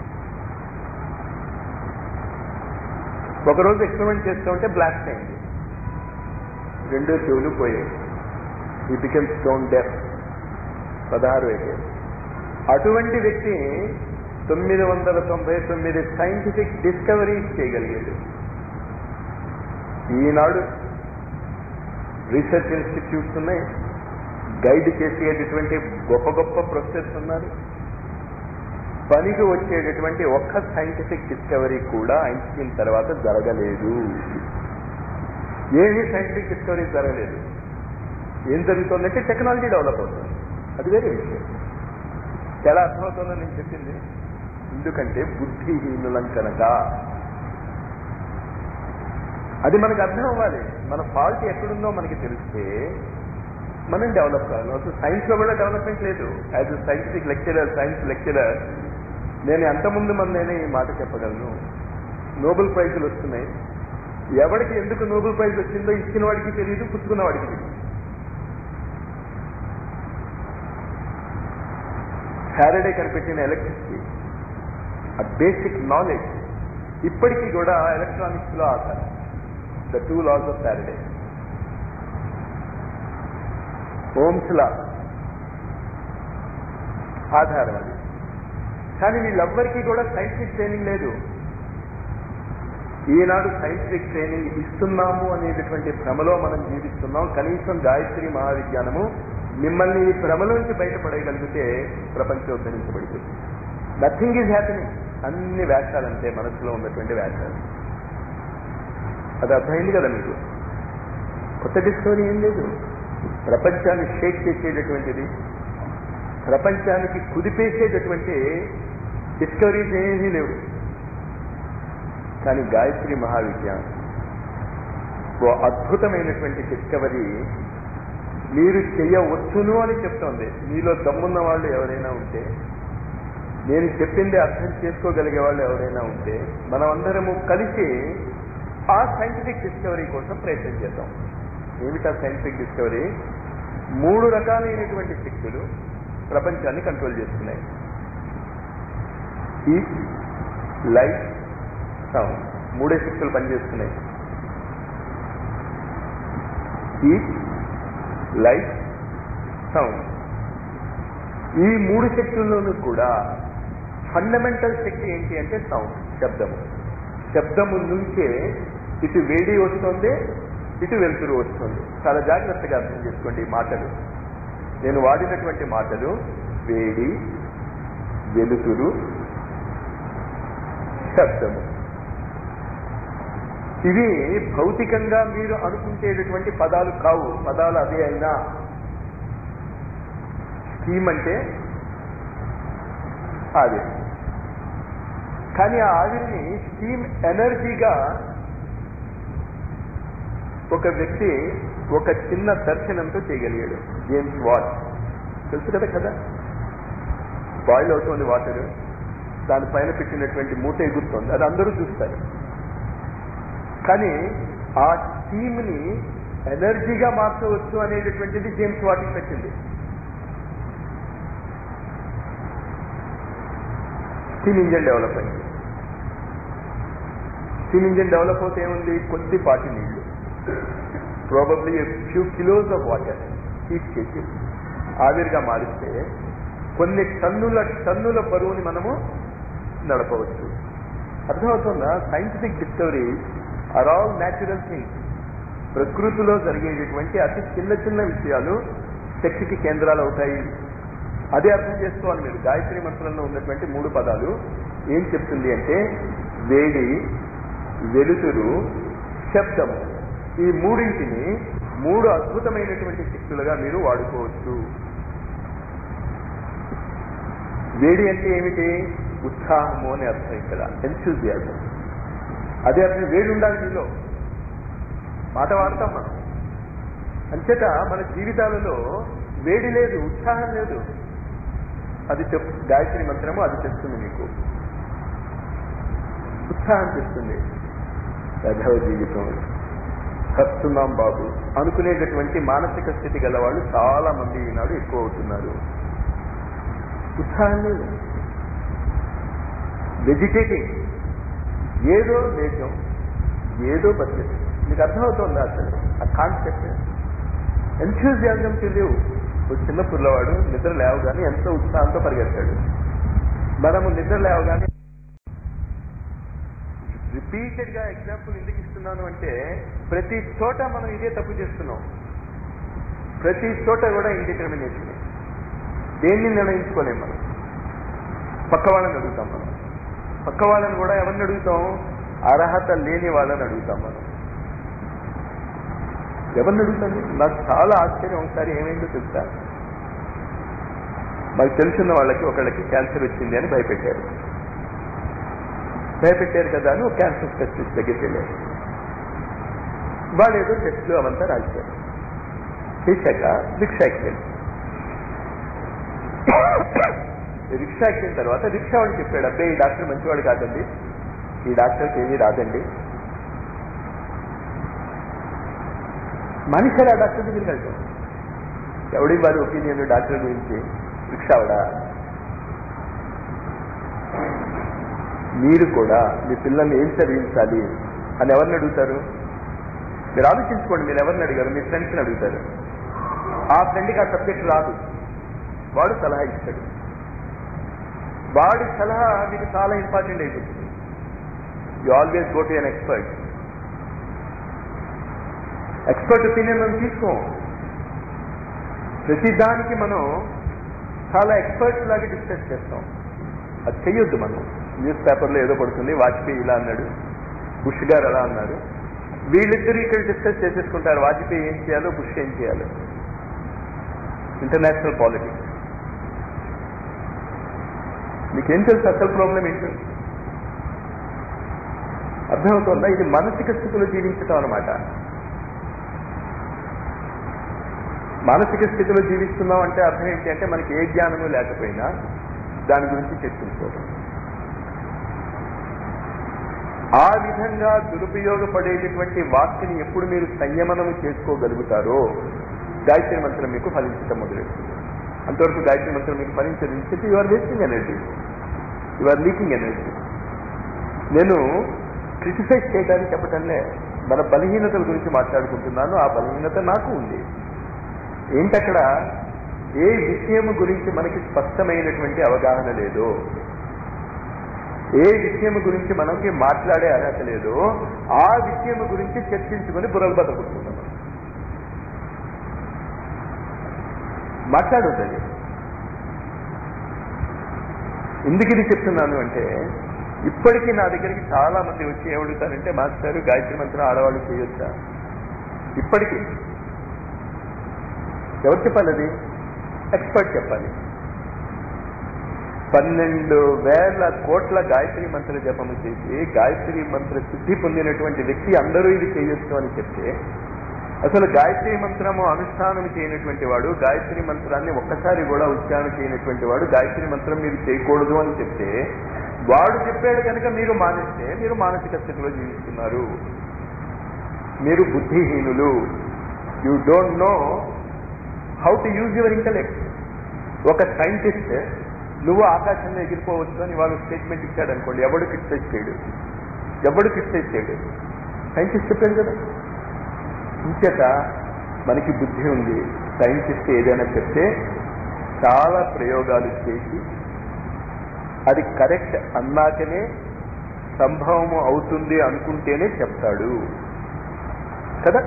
ఒకరోజు ఎక్స్పెరిమెంట్ చేస్తూ ఉంటే బ్లాస్ట్ అయింది రెండో చెవులు పోయాయి ఈ బికెమ్ స్టోన్ డెఫ్ పదహారు అయిపోయాయి అటువంటి వ్యక్తి తొమ్మిది వందల తొంభై తొమ్మిది సైంటిఫిక్ డిస్కవరీస్ చేయగలిగాడు ఈనాడు రీసెర్చ్ ఇన్స్టిట్యూట్స్ ఉన్నాయి గైడ్ చేసేటటువంటి గొప్ప గొప్ప ప్రొఫెసర్స్ ఉన్నారు పనికి వచ్చేటటువంటి ఒక్క సైంటిఫిక్ డిస్కవరీ కూడా ఐన్స్టీన్ తర్వాత జరగలేదు ఏమీ సైంటిఫిక్ డిస్కవరీ జరగలేదు ఏం జరుగుతుందంటే టెక్నాలజీ డెవలప్ అవుతుంది అది వేరే విషయం ఎలా అర్థమవుతుందో నేను చెప్పింది ఎందుకంటే బుద్ధిహీనులం కనుక అది మనకు అర్థం అవ్వాలి మన ఫాల్ట్ ఎక్కడుందో మనకి తెలిస్తే మనం డెవలప్ కావాలి అసలు సైన్స్ లో కూడా డెవలప్మెంట్ లేదు as a scientific lecturer science lecturer నేను ఎంతమంది మంది ఈ మాట చెప్పగలను నోబెల్ ప్రైజులు వస్తున్నాయి ఎవరికి ఎందుకు నోబెల్ ప్రైజ్ వచ్చిందో ఇచ్చిన వాడికి తెలియదు పుచ్చుకున్న వాడికి తెలియదు ఫ్యారడే కనిపెట్టిన ఎలక్ట్రిసిటీ ఆ బేసిక్ నాలెడ్జ్ ఇప్పటికీ కూడా ఎలక్ట్రానిక్స్ లో ఆధారం the two laws of Faraday Ohm's law ఆధారం అది కానీ వీళ్ళెవ్వరికీ కూడా సైంటిఫిక్ ట్రైనింగ్ లేదు ఈనాడు సైంటిఫిక్ ట్రైనింగ్ ఇస్తున్నాము అనేటటువంటి భ్రమలో మనం జీవిస్తున్నాం కనీసం గాయత్రి మహావిజ్ఞానము మిమ్మల్ని ఈ భ్రమలోంచి బయటపడగలిగితే ప్రపంచం ఉద్ధరించబడుతుంది నథింగ్ ఈజ్ హ్యాపెనింగ్ అన్ని వేషాలంటే మనసులో ఉన్నటువంటి వేషాలు అది అర్థమైంది కదా మీకు కొత్త డిస్కవరీ ఏం లేదు ప్రపంచాన్ని షేక్ చేసేటటువంటిది ప్రపంచానికి కుదిపేసేటటువంటి డిస్కవరీస్ ఏమీ లేవు కానీ గాయత్రి మహావిజ్ఞానం ఓ అద్భుతమైనటువంటి డిస్కవరీ మీరు చేయవచ్చును అని చెప్తోంది మీలో దమ్మున్న వాళ్ళు ఎవరైనా ఉంటే నేను చెప్పింది అర్థం చేసుకోగలిగే వాళ్ళు ఎవరైనా ఉంటే మనం అందరము కలిసి ఆ సైంటిఫిక్ డిస్కవరీ కోసం ప్రయత్నం చేద్దాం ఏమిటా సైంటిఫిక్ డిస్కవరీ మూడు రకాలైనటువంటి శక్తులు ప్రపంచాన్ని కంట్రోల్ చేస్తున్నాయి హీట్ లైట్ సౌండ్ మూడే శక్తులు పనిచేస్తున్నాయి హీట్ లైట్ సౌండ్ ఈ మూడు శక్తుల్లోనూ కూడా ఫండమెంటల్ శక్తి ఏంటి అంటే సౌండ్ శబ్దము శబ్దము నుంచే ఇటు వేడి వస్తుంది ఇటు వెలుతురు వస్తుంది చాలా జాగ్రత్తగా అర్థం చేసుకోండి ఈ మాటలు నేను వాడినటువంటి మాటలు వేడి వెలుతురు శబ్దము ఇవి భౌతికంగా మీరు అనుకుంటేటటువంటి పదాలు కావు పదాలు అదే అయినా స్టీమ్ అంటే ఆవిరి కానీ ఆ ఆవిరిని స్టీమ్ ఎనర్జీగా ఒక వ్యక్తి ఒక చిన్న దర్శనంతో చేయగలిగాడు జేమ్స్ వాట్ తెలుసు కదా కదా బాయిల్ అవుతుంది వాటర్ దానిపైన పెట్టినటువంటి మూట ఎగురుతోంది అది అందరూ చూస్తారు కానీ ఆ స్టీమ్ని ఎనర్జీగా మార్చవచ్చు అనేటటువంటిది జేమ్స్ వాటికి పెట్టింది స్టీమ్ ఇంజన్ డెవలప్ అయింది స్టీమ్ ఇంజన్ డెవలప్ అవుతే ఏముంది కొద్దిపాటి నీళ్లు probably few kilos of water heat చేసి ఆవిరిగా మారిస్తే కొన్ని టన్నుల టన్నుల బరువుని మనము నడపవచ్చు అర్థమవుతుందా scientific discovery are all natural things ప్రకృతిలో జరిగేటటువంటి అతి చిన్న చిన్న విషయాలు శక్తికి కేంద్రాలు అవుతాయి అదే అర్థం చేసుకోవాలి మీరు గాయత్రి మంత్రంలో ఉన్నటువంటి మూడు పదాలు ఏం చెప్తుంది అంటే వేడి వెలుతురు శబ్దము ఈ మూడింటిని మూడు అద్భుతమైనటువంటి శక్తులుగా మీరు వాడుకోవచ్చు వేడి అంటే ఏమిటి ఉత్సాహము అని అర్థం ఇక్కడ ఎన్సూజియాజం అదే అర్థం వేడి ఉండాలి మీలో మాట వాడతాం మనం అంచేత మన జీవితాలలో వేడి లేదు ఉత్సాహం లేదు అది చెప్ గాయత్రి మంత్రము అది చెప్తుంది మీకు ఉత్సాహం తెస్తుంది రఘవ జీవితం వస్తున్నాం బాబు అనుకునేటటువంటి మానసిక స్థితి గల వాళ్ళు చాలా మంది ఈనాడు ఎక్కువ అవుతున్నారు ఉత్సాహం లేదు వెజిటేటింగ్ ఏదో దేశం ఏదో బడ్జెట్ మీకు అర్థమవుతుందా అసలు ఆ కాన్సెప్ట్ ఎంథ్యూజియాజం తెలియవు ఒక చిన్న పిల్లవాడు నిద్ర లేవగానే ఎంతో ఉత్సాహంతో పరిగెత్తాడు మనము నిద్ర లేవగానే రిపీటెడ్ గా ఎగ్జాంపుల్ ఎందుకు ఇస్తున్నాను అంటే ప్రతి చోట మనం ఇదే తప్పు చేస్తున్నాం ప్రతి చోట కూడా ఇండిటర్మినేషన్ దేన్ని నిర్ణయించుకోలేం మనం పక్క వాళ్ళని అడుగుతాం మనం పక్క వాళ్ళని కూడా ఎవరిని అడుగుతాం అర్హత లేని వాళ్ళని అడుగుతాం మనం ఎవరిని అడుగుతాను నాకు చాలా ఆశ్చర్యం ఒకసారి ఏమైందో తెలుసా మాకు తెలుసున్న వాళ్ళకి ఒకళ్ళకి క్యాన్సర్ వచ్చింది అని భయపెట్టారు భయపెట్టారు కదా అని ఒక క్యాన్సర్ స్పెషలిస్ట్ దగ్గరికి వెళ్ళారు వాళ్ళు ఏదో టెస్ట్లు అవంతా రాశారు చేశాక రిక్షాకి వెళ్ళి రిక్షా ఎక్కిన తర్వాత రిక్షా వాడు చెప్పాడు అబ్బాయి ఈ డాక్టర్ మంచివాడు కాదండి ఈ డాక్టర్కి ఏమీ రాదండి మనిషి ఆ డాక్టర్ దగ్గరికి వెళ్తాం ఎవడి వారి ఒపీనియన్ డాక్టర్ గురించి రిక్షావడా మీరు కూడా మీ పిల్లల్ని ఏం చదివించాలి అని ఎవరిని అడుగుతారు మీరు ఆలోచించుకోండి మీరు ఎవరిని అడిగారు మీ ఫ్రెండ్స్ని అడుగుతారు ఆ ఫ్రెండ్కి ఆ సబ్జెక్ట్ రాదు వాడు సలహా ఇస్తాడు వాడి సలహా మీకు చాలా ఇంపార్టెంట్ అయిపోతుంది you always go to an expert expert opinion మనం తీసుకోం ప్రతిదానికి మనం చాలా ఎక్స్పర్ట్స్ లాగా డిస్కస్ చేస్తాం అది చెయ్యొద్దు మనం న్యూస్ పేపర్లో ఏదో పడుతుంది వాజ్పేయి ఇలా అన్నాడు బుష్ గారు అలా అన్నారు వీళ్ళిద్దరు ఇక్కడ డిస్కస్ చేసేసుకుంటారు వాజ్పేయి ఏం చేయాలో బుష్ ఏం చేయాలో ఇంటర్నేషనల్ పాలిటిక్స్ మీకేం తెలుసు అసలు ప్రాబ్లం ఏంటో అర్థమవుతుందా ఇది మానసిక స్థితిలో జీవించటం అనమాట మానసిక స్థితిలో జీవిస్తున్నాం అంటే అర్థం ఏంటి అంటే మనకి ఏ జ్ఞానము లేకపోయినా దాని గురించి చర్చించుకోవడం ఆ విధంగా దురుపయోగపడేటటువంటి వాక్ని ఎప్పుడు మీరు సంయమనము చేసుకోగలుగుతారో గాయత్రి మంత్రం మీకు ఫలించటం మొదలెడుతుంది అంతవరకు గాయత్రి మంత్రం మీకు ఫలించదు చెప్పి you are wasting energy you are leaking energy నేను క్రిటిసైజ్ చేయడానికి చెప్పటంలే మన బలహీనతల గురించి మాట్లాడుకుంటున్నాను ఆ బలహీనత నాకు ఉంది ఏంటక్కడ ఏ విషయం గురించి మనకి స్పష్టమైనటువంటి అవగాహన లేదో ఏ విషయం గురించి మనకి మాట్లాడే అర్హత లేదో ఆ విషయం గురించి చర్చించుకొని బుర్రలు బతుకుంటున్నాం మనం. మాట్లాడొద్దండి ఎందుకు ఇది చెప్తున్నాను అంటే ఇప్పటికీ నా దగ్గరికి చాలా మంది వచ్చి ఏమడుగుతారంటే మాస్టర్ గాయత్రి మంత్రం ఆడవాళ్ళు చేయొచ్చా ఇప్పటికీ ఎవరు చెప్పాలి అది ఎక్స్పర్ట్ చెప్పాలి పన్నెండు వేల కోట్ల గాయత్రి మంత్ర జపము చేసి గాయత్రి మంత్ర సిద్ధి పొందినటువంటి వ్యక్తి అందరూ ఇది చేయొచ్చు అని చెప్తే అసలు గాయత్రి మంత్రము అనుష్ఠానం చేయనటువంటి వాడు గాయత్రి మంత్రాన్ని ఒక్కసారి కూడా ఉచ్చారణ చేయనటువంటి వాడు గాయత్రి మంత్రం మీరు చేయకూడదు అని చెప్తే వాడు చెప్పాడు కనుక మీరు మానేస్తే మీరు మానసిక స్థితిలో జీవిస్తున్నారు మీరు బుద్ధిహీనులు you don't know how to use your intellect ఒక సైంటిస్ట్ నువ్వు ఆకాశంలో ఎగిరిపోవచ్చు అని వాళ్ళు స్టేట్మెంట్ ఇచ్చాడు అనుకోండి ఎవడు క్రిటిసైజ్ చేయడు ఎవడు క్రిటిసైజ్ చేయడు సైంటిస్ట్ చెప్పాడు కదా ఇంచేత మనకి బుద్ధి ఉంది సైంటిస్ట్ ఏదైనా చెప్తే చాలా ప్రయోగాలు చేసి అది కరెక్ట్ అన్నాకనే సంభవము అవుతుంది అనుకుంటేనే చెప్తాడు కదా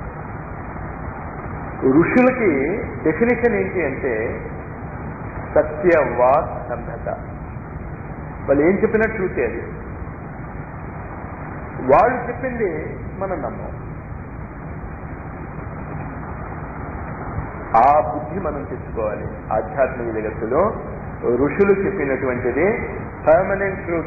ఋషులకి డెఫినేషన్ ఏంటి అంటే సత్యవాక్ సంధత వాళ్ళు ఏం చెప్పినా ట్రూతే అది వాళ్ళు చెప్పింది మనం నమ్మం ఆ బుద్ధి మనం తెచ్చుకోవాలి ఆధ్యాత్మిక జగత్తులో ఋషులు చెప్పినటువంటిది పర్మనెంట్ ట్రూత్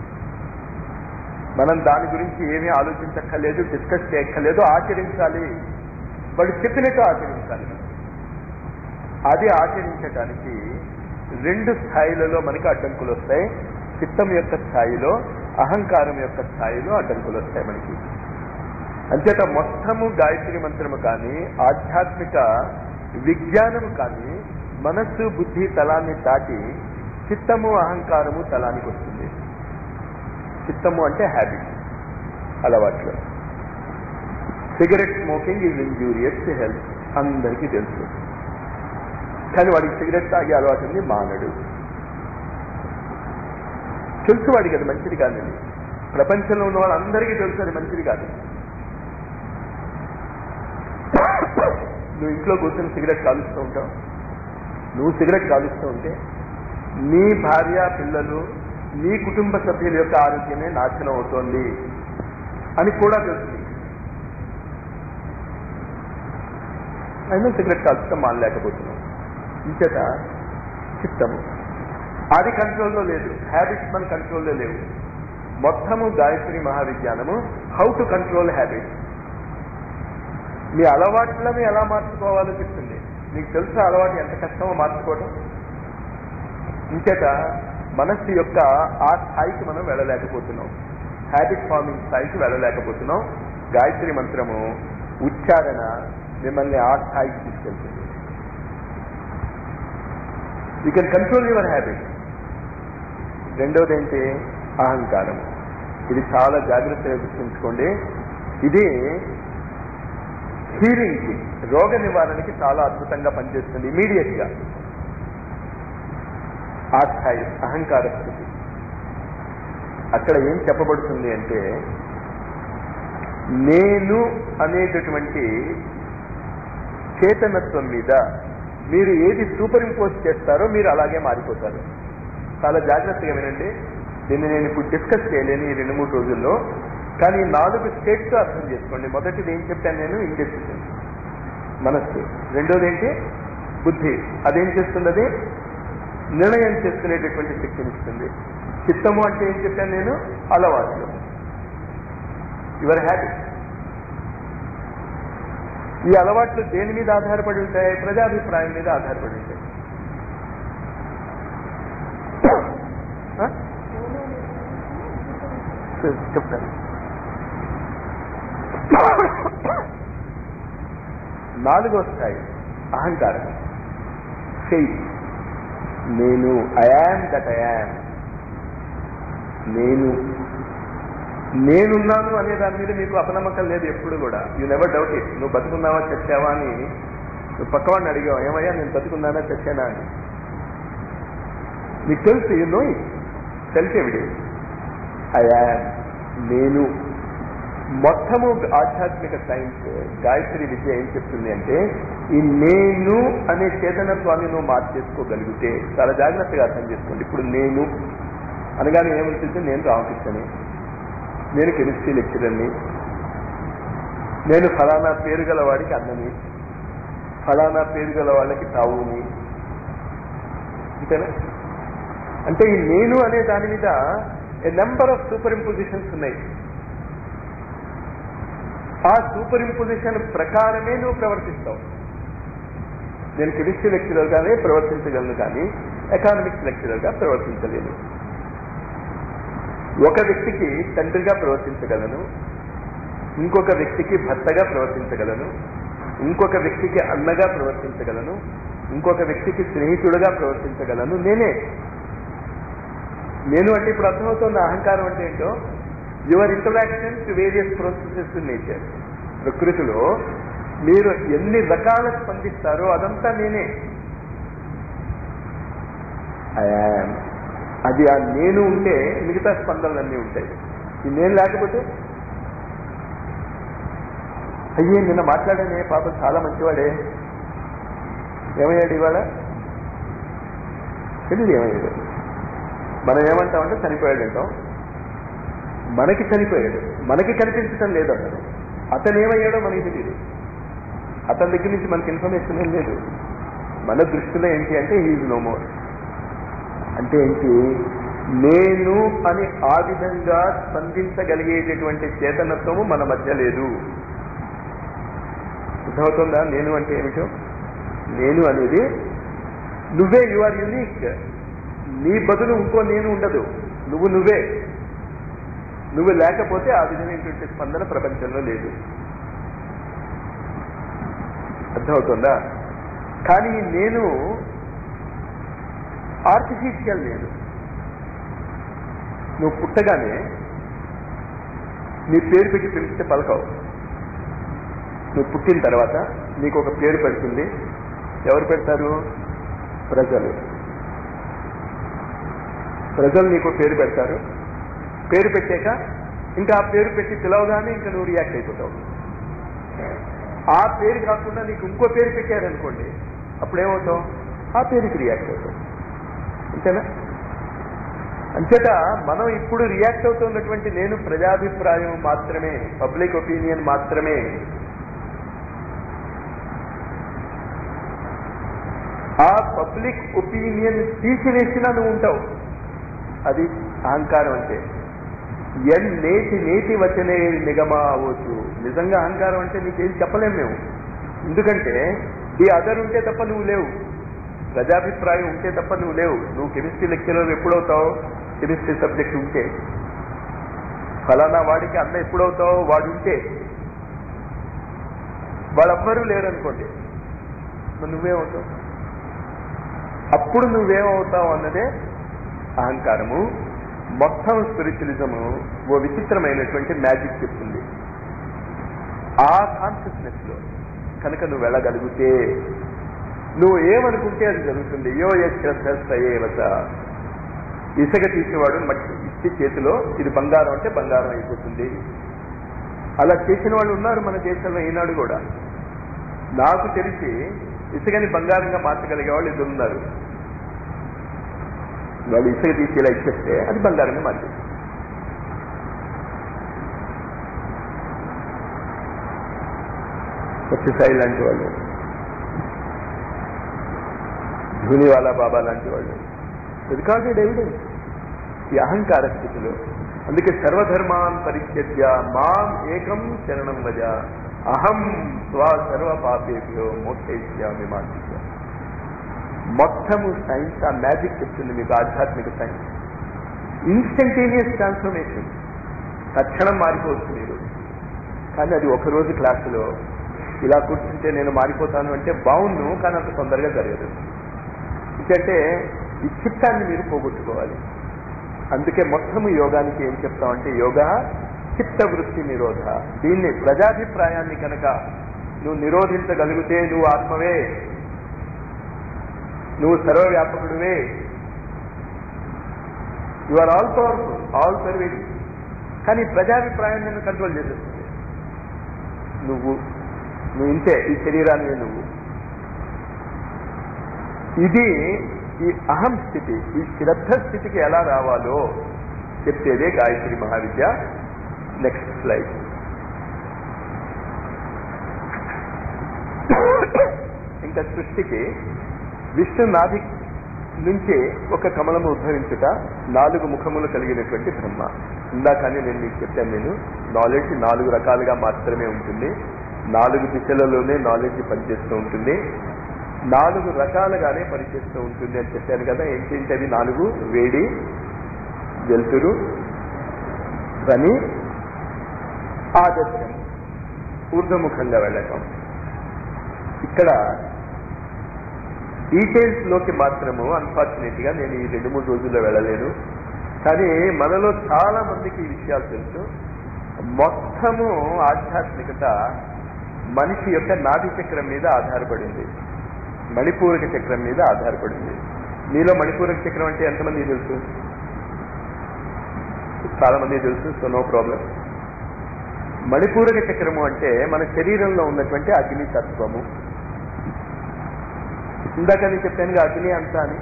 మనం దాని గురించి ఏమీ ఆలోచించక్కర్లేదు డిస్కస్ చేయక్కర్లేదు ఆచరించాలి వాళ్ళు చెప్పినట్టు ఆచరించాలి అది ఆచరించడానికి రెండు స్థాయిలలో మనకి అడ్డంకులు వస్తాయి చిత్తం యొక్క స్థాయిలో అహంకారం యొక్క స్థాయిలో అడ్డంకులు వస్తాయి మనకి అంచేత మొత్తము గాయత్రి మంత్రము కానీ ఆధ్యాత్మిక విజ్ఞానము కానీ మనస్సు బుద్ధి తలాన్ని దాటి చిత్తము అహంకారము తలానికి వస్తుంది చిత్తము అంటే హ్యాబిట్ అలవాట్లు cigarette smoking is injurious to health అందరికీ తెలుసు కానీ వాడికి సిగరెట్ తాగే అలవాటు ఉంది మానడు తెలుసు వాడికి అది మంచిది కాదని ప్రపంచంలో ఉన్న వాళ్ళందరికీ తెలుసు అది మంచిది కాదు నువ్వు ఇంట్లో కూర్చొని సిగరెట్ కాలుస్తూ ఉంటావు నువ్వు సిగరెట్ కాలుస్తూ ఉంటే నీ భార్య పిల్లలు నీ కుటుంబ సభ్యుల యొక్క ఆరోగ్యమే నాశనం అవుతోంది అని కూడా తెలుసు అయినా సిగరెట్ కాల్చడం మానలేకపోతున్నాం ఇంచేత చిత్తము అది కంట్రోల్లో లేదు హ్యాబిట్స్ మన కంట్రోల్లో లేవు మొత్తము గాయత్రి మహావిజ్ఞానము హౌ టు కంట్రోల్ హ్యాబిట్స్ మీ అలవాట్లను ఎలా మార్చుకోవాలో చెప్తుంది మీకు తెలుసా అలవాటు ఎంత కష్టమో మార్చుకోవడం ఇంచేత మనస్సు యొక్క ఆ స్థాయికి మనం వెళ్ళలేకపోతున్నాం హ్యాబిట్ ఫార్మింగ్ స్థాయికి వెళ్ళలేకపోతున్నాం గాయత్రి మంత్రము ఉచ్చారణ మిమ్మల్ని ఆ స్థాయికి తీసుకెళ్తుంది you can control your habit రెండవది ఏంటి అహంకారం ఇది చాలా జాగ్రత్తగా గుర్తుంచుకోండి ఇది హీలింగ్కి రోగ నివారణకి చాలా అద్భుతంగా పనిచేస్తుంది ఇమీడియట్ గా ఆ స్థాయి అహంకార స్థితి అక్కడ ఏం చెప్పబడుతుంది అంటే నేను అనేటటువంటి చేతనత్వం మీద మీరు ఏది సూపర్ ఇంపోజ్ చేస్తారో మీరు అలాగే మారిపోతారు చాలా జాగ్రత్తగా వినండి దీన్ని నేను ఇప్పుడు డిస్కస్ చేయలేను ఈ రెండు మూడు రోజుల్లో కానీ ఈ నాలుగు స్టేట్స్ అర్థం చేసుకోండి మొదటిది ఏం చెప్పాను నేను ఇండెసిషన్ మనస్సు రెండోది ఏంటి బుద్ధి అదేం చేస్తుంది అది నిర్ణయం చేసుకునేటటువంటి శక్తిని ఇస్తుంది చిత్తము అంటే ఏం చెప్పాను నేను అలవాట్లు యువర్ హ్యాబిట్ ఈ అలవాట్లు దేని మీద ఆధారపడి ఉంటాయి ప్రజాభిప్రాయం మీద ఆధారపడి ఉంటాయి ఆ? చెప్తాను నాలుగో స్థాయి అహంకారం ఫెయిత్ నేను ఐఆమ్ దట్ ఐఆమ్ నేను నేనున్నాను అనే దాని మీద మీకు అపనమ్మకం లేదు ఎప్పుడు కూడా యూ నెవర్ డౌట్ ఇట్ నువ్వు బతుకున్నావా చచ్చావా అని నువ్వు పక్కవాడిని అడిగావు ఏమయ్యా నేను బతుకున్నానా చచ్చానా అని నీకు తెలుసు you know itself evidence I am నేను మొత్తము ఆధ్యాత్మిక సైన్స్ గాయత్రి విద్య ఏం చెప్తుంది అంటే ఈ నేను అనే చేతనత్వాన్ని నువ్వు మార్చేసుకోగలిగితే చాలా జాగ్రత్తగా అర్థం చేసుకోండి ఇప్పుడు నేను అనగానే ఏమవుతుంది నేను రామకృష్ణని నేను కెమిస్ట్రీ లెక్చరర్ని నేను ఫలానా పేరు గల వాడికి అన్నని ఫలానా పేరు గల వాళ్ళకి తావుని అంతేనా అంటే ఈ నేను అనే దాని మీద a number of superimpositions ఉన్నాయి ఆ సూపర్ ఇంపోజిషన్ ప్రకారమే నువ్వు ప్రవర్తిస్తావు నేను కెమిస్ట్రీ లెక్చరర్గానే ప్రవర్తించగలను కానీ ఎకానమిక్స్ లెక్చరర్గా ప్రవర్తించలేను ఒక వ్యక్తికి తండ్రిగా ప్రవర్తించగలను ఇంకొక వ్యక్తికి భర్తగా ప్రవర్తించగలను ఇంకొక వ్యక్తికి అన్నగా ప్రవర్తించగలను ఇంకొక వ్యక్తికి స్నేహితుడుగా ప్రవర్తించగలను నేనే నేను అంటే ఇప్పుడు అర్థమవుతున్న అహంకారం అంటే ఏంటో your interaction to various processes in nature ప్రకృతిలో మీరు ఎన్ని రకాల స్పందిస్తారో అదంతా నేనే I am. అది ఆ నేను ఉంటే మిగతా స్పందనలన్నీ ఉంటాయి ఈ నేను లేకపోతే అయ్యే నిన్న మాట్లాడానే పాపం చాలా మంచివాడే ఏమయ్యాడు ఇవాళ తెలియదు ఏమయ్యాడు మనం ఏమంటామంటే చనిపోయాడు అంటాం మనకి చనిపోయాడు మనకి కనిపించడం లేదు అతను అతను ఏమయ్యాడో మనకి తెలియదు అతని దగ్గర నుంచి మనకి ఇన్ఫర్మేషన్ ఏం లేదు మన దృష్టిలో ఏంటి అంటే హీజ్ నో మోర్ అంటే ఏంటి నేను అని ఆ విధంగా స్పందించగలిగేటటువంటి చేతనత్వము మన మధ్య లేదు అర్థమవుతుందా నేను అంటే ఏమిటో నేను అనేది నువ్వే యు ఆర్ యునీక్ నీ బదులు ఇంకో నేను ఉండదు నువ్వు నువ్వే నువ్వు లేకపోతే ఆ విధమైనటువంటి స్పందన ప్రపంచంలో లేదు అర్థమవుతుందా కానీ నేను ఆర్టిఫిషియల్ లేదు నువ్వు పుట్టగానే నీ పేరు పెట్టి పిలిస్తే పలకవు నువ్వు పుట్టిన తర్వాత నీకు ఒక పేరు పెడుతుంది ఎవరు పెడతారు ప్రజలు ప్రజలు నీకు పేరు పెడతారు పేరు పెట్టాక ఇంకా ఆ పేరు పెట్టి పిలవగానే ఇంకా నువ్వు రియాక్ట్ అయిపోతావు ఆ పేరు కాకుండా నీకు ఇంకో పేరు పెట్టారనుకోండి అప్పుడు ఏమవుతావు ఆ పేరుకి రియాక్ట్ అవుతావు అంతేనా అంచేత మనం ఇప్పుడు రియాక్ట్ అవుతున్నటువంటి నేను ప్రజాభిప్రాయం మాత్రమే పబ్లిక్ ఒపీనియన్ మాత్రమే ఆ పబ్లిక్ ఒపీనియన్ తీసివేసినా నువ్వు ఉంటావు అది అహంకారం అంటే ఎన్ నేటి నేటి వచనే నిగమా అవ్వచ్చు నిజంగా అహంకారం అంటే నీకేం చెప్పలేం మేము ఎందుకంటే ఈ అదర్ ఉంటే తప్ప నువ్వు లేవు ప్రజాభిప్రాయం ఉంటే తప్ప నువ్వు లేవు నువ్వు కెమిస్ట్రీ లెక్చరర్ ఎప్పుడవుతావు కెమిస్ట్రీ సబ్జెక్ట్ ఉంటే ఫలానా వాడికి అన్న ఎప్పుడవుతావు వాడు ఉంటే వాళ్ళెవ్వరూ లేరనుకోండి మరి నువ్వేమవుతావు అప్పుడు నువ్వేమవుతావు అన్నదే అహంకారము మొత్తం స్పిరిచువలిజము ఓ విచిత్రమైనటువంటి మ్యాజిక్ చెప్తుంది ఆ కాన్షియస్నెస్ లో కనుక నువ్వు వెళ్ళగలిగితే నువ్వు ఏమనుకుంటే అది జరుగుతుంది యో యశ్రద్ధేవత ఇసుక తీసేవాడు మట్టి ఇచ్చి చేతిలో ఇది బంగారం అంటే బంగారం అయిపోతుంది అలా చేసిన వాళ్ళు ఉన్నారు మన దేశంలో ఈనాడు కూడా నాకు తెలిసి ఇసుకని బంగారంగా మార్చగలిగే వాళ్ళు ఇద్దరు ఉన్నారు వాళ్ళు ఇసుక తీసి ఇలా ఇచ్చేస్తే అది బంగారంగా మార్చేది సత్యసాయి లాంటి వాళ్ళు ధూనివాలా బాబా లాంటి వాళ్ళు రికార్డెడ్ ఎవిడెన్స్ ఈ అహంకార స్థితిలో అందుకే సర్వధర్మాన్ పరిత్యజ్య మాం ఏకం శరణం వజ అహం స్వా సర్వ పాపేభ్యో మోక్షయిష్యామి మానసిక మొత్తము సైన్స్ ఆ మ్యాజిక్ చెప్తుంది మీకు ఆధ్యాత్మిక సైన్స్ ఇన్స్టంటేనియస్ ట్రాన్స్ఫర్మేషన్ తక్షణం మారిపోవచ్చు మీరు కానీ అది ఒక రోజు క్లాసులో ఇలా కూర్చుంటే నేను మారిపోతాను అంటే బాగుండు కానీ అంత తొందరగా జరగదు ఎందుకంటే ఈ చిత్తాన్ని మీరు పోగొట్టుకోవాలి అందుకే మొత్తము యోగానికి ఏం చెప్తామంటే యోగా చిత్తవృత్తి నిరోధ దీన్ని ప్రజాభిప్రాయాన్ని కనుక నువ్వు నిరోధించగలిగితే నువ్వు ఆత్మవే నువ్వు సర్వవ్యాపకుడివే you are all powerful all service కానీ ప్రజాభిప్రాయం నిన్ను కంట్రోల్ చేసేస్తుంది నువ్వు నువ్వు ఇంతే ఈ శరీరాన్ని నువ్వు ఇది ఈ అహం స్థితి ఈ శ్రద్ధ స్థితికి ఎలా రావాలో చెప్పేదే గాయత్రి మహావిద్య నెక్స్ట్ స్లైడ్ ఇంకా సృష్టికి విష్ణు నాభి నుంచి ఒక కమలము ఉద్భవించుట నాలుగు ముఖములు కలిగినటువంటి బ్రహ్మ ఇందాకని నేను మీకు చెప్పాను నేను నాలెడ్జ్ నాలుగు రకాలుగా మాత్రమే ఉంటుంది నాలుగు దిశలలోనే నాలెడ్జ్ పనిచేస్తూ ఉంటుంది నాలుగు రకాలుగానే పనిచేస్తూ ఉంటుంది అని చెప్పాను కదా ఏంటంటే అవి నాలుగు వేడి వెలుతురు ధ్వని ఆదర్శం ఊర్ధముఖంగా వెళ్ళటం ఇక్కడ డీటెయిల్స్ లోకి మాత్రము అన్ఫార్చునేట్ గా నేను ఈ రెండు మూడు రోజుల్లో వెళ్ళలేను కానీ మనలో చాలా మందికి ఈ విషయాలు తెలుసు మొత్తము ఆధ్యాత్మికత మనిషి యొక్క నాభి చక్రం మీద ఆధారపడింది మణిపూరక చక్రం మీద ఆధారపడింది మీలో మణిపూరక చక్రం అంటే ఎంతమంది తెలుసు చాలా మంది తెలుసు సో నో ప్రాబ్లం మణిపూరక చక్రము అంటే మన శరీరంలో ఉన్నటువంటి అగ్ని తత్వము ఇందాక నేను చెప్పాను అగ్ని అంత అని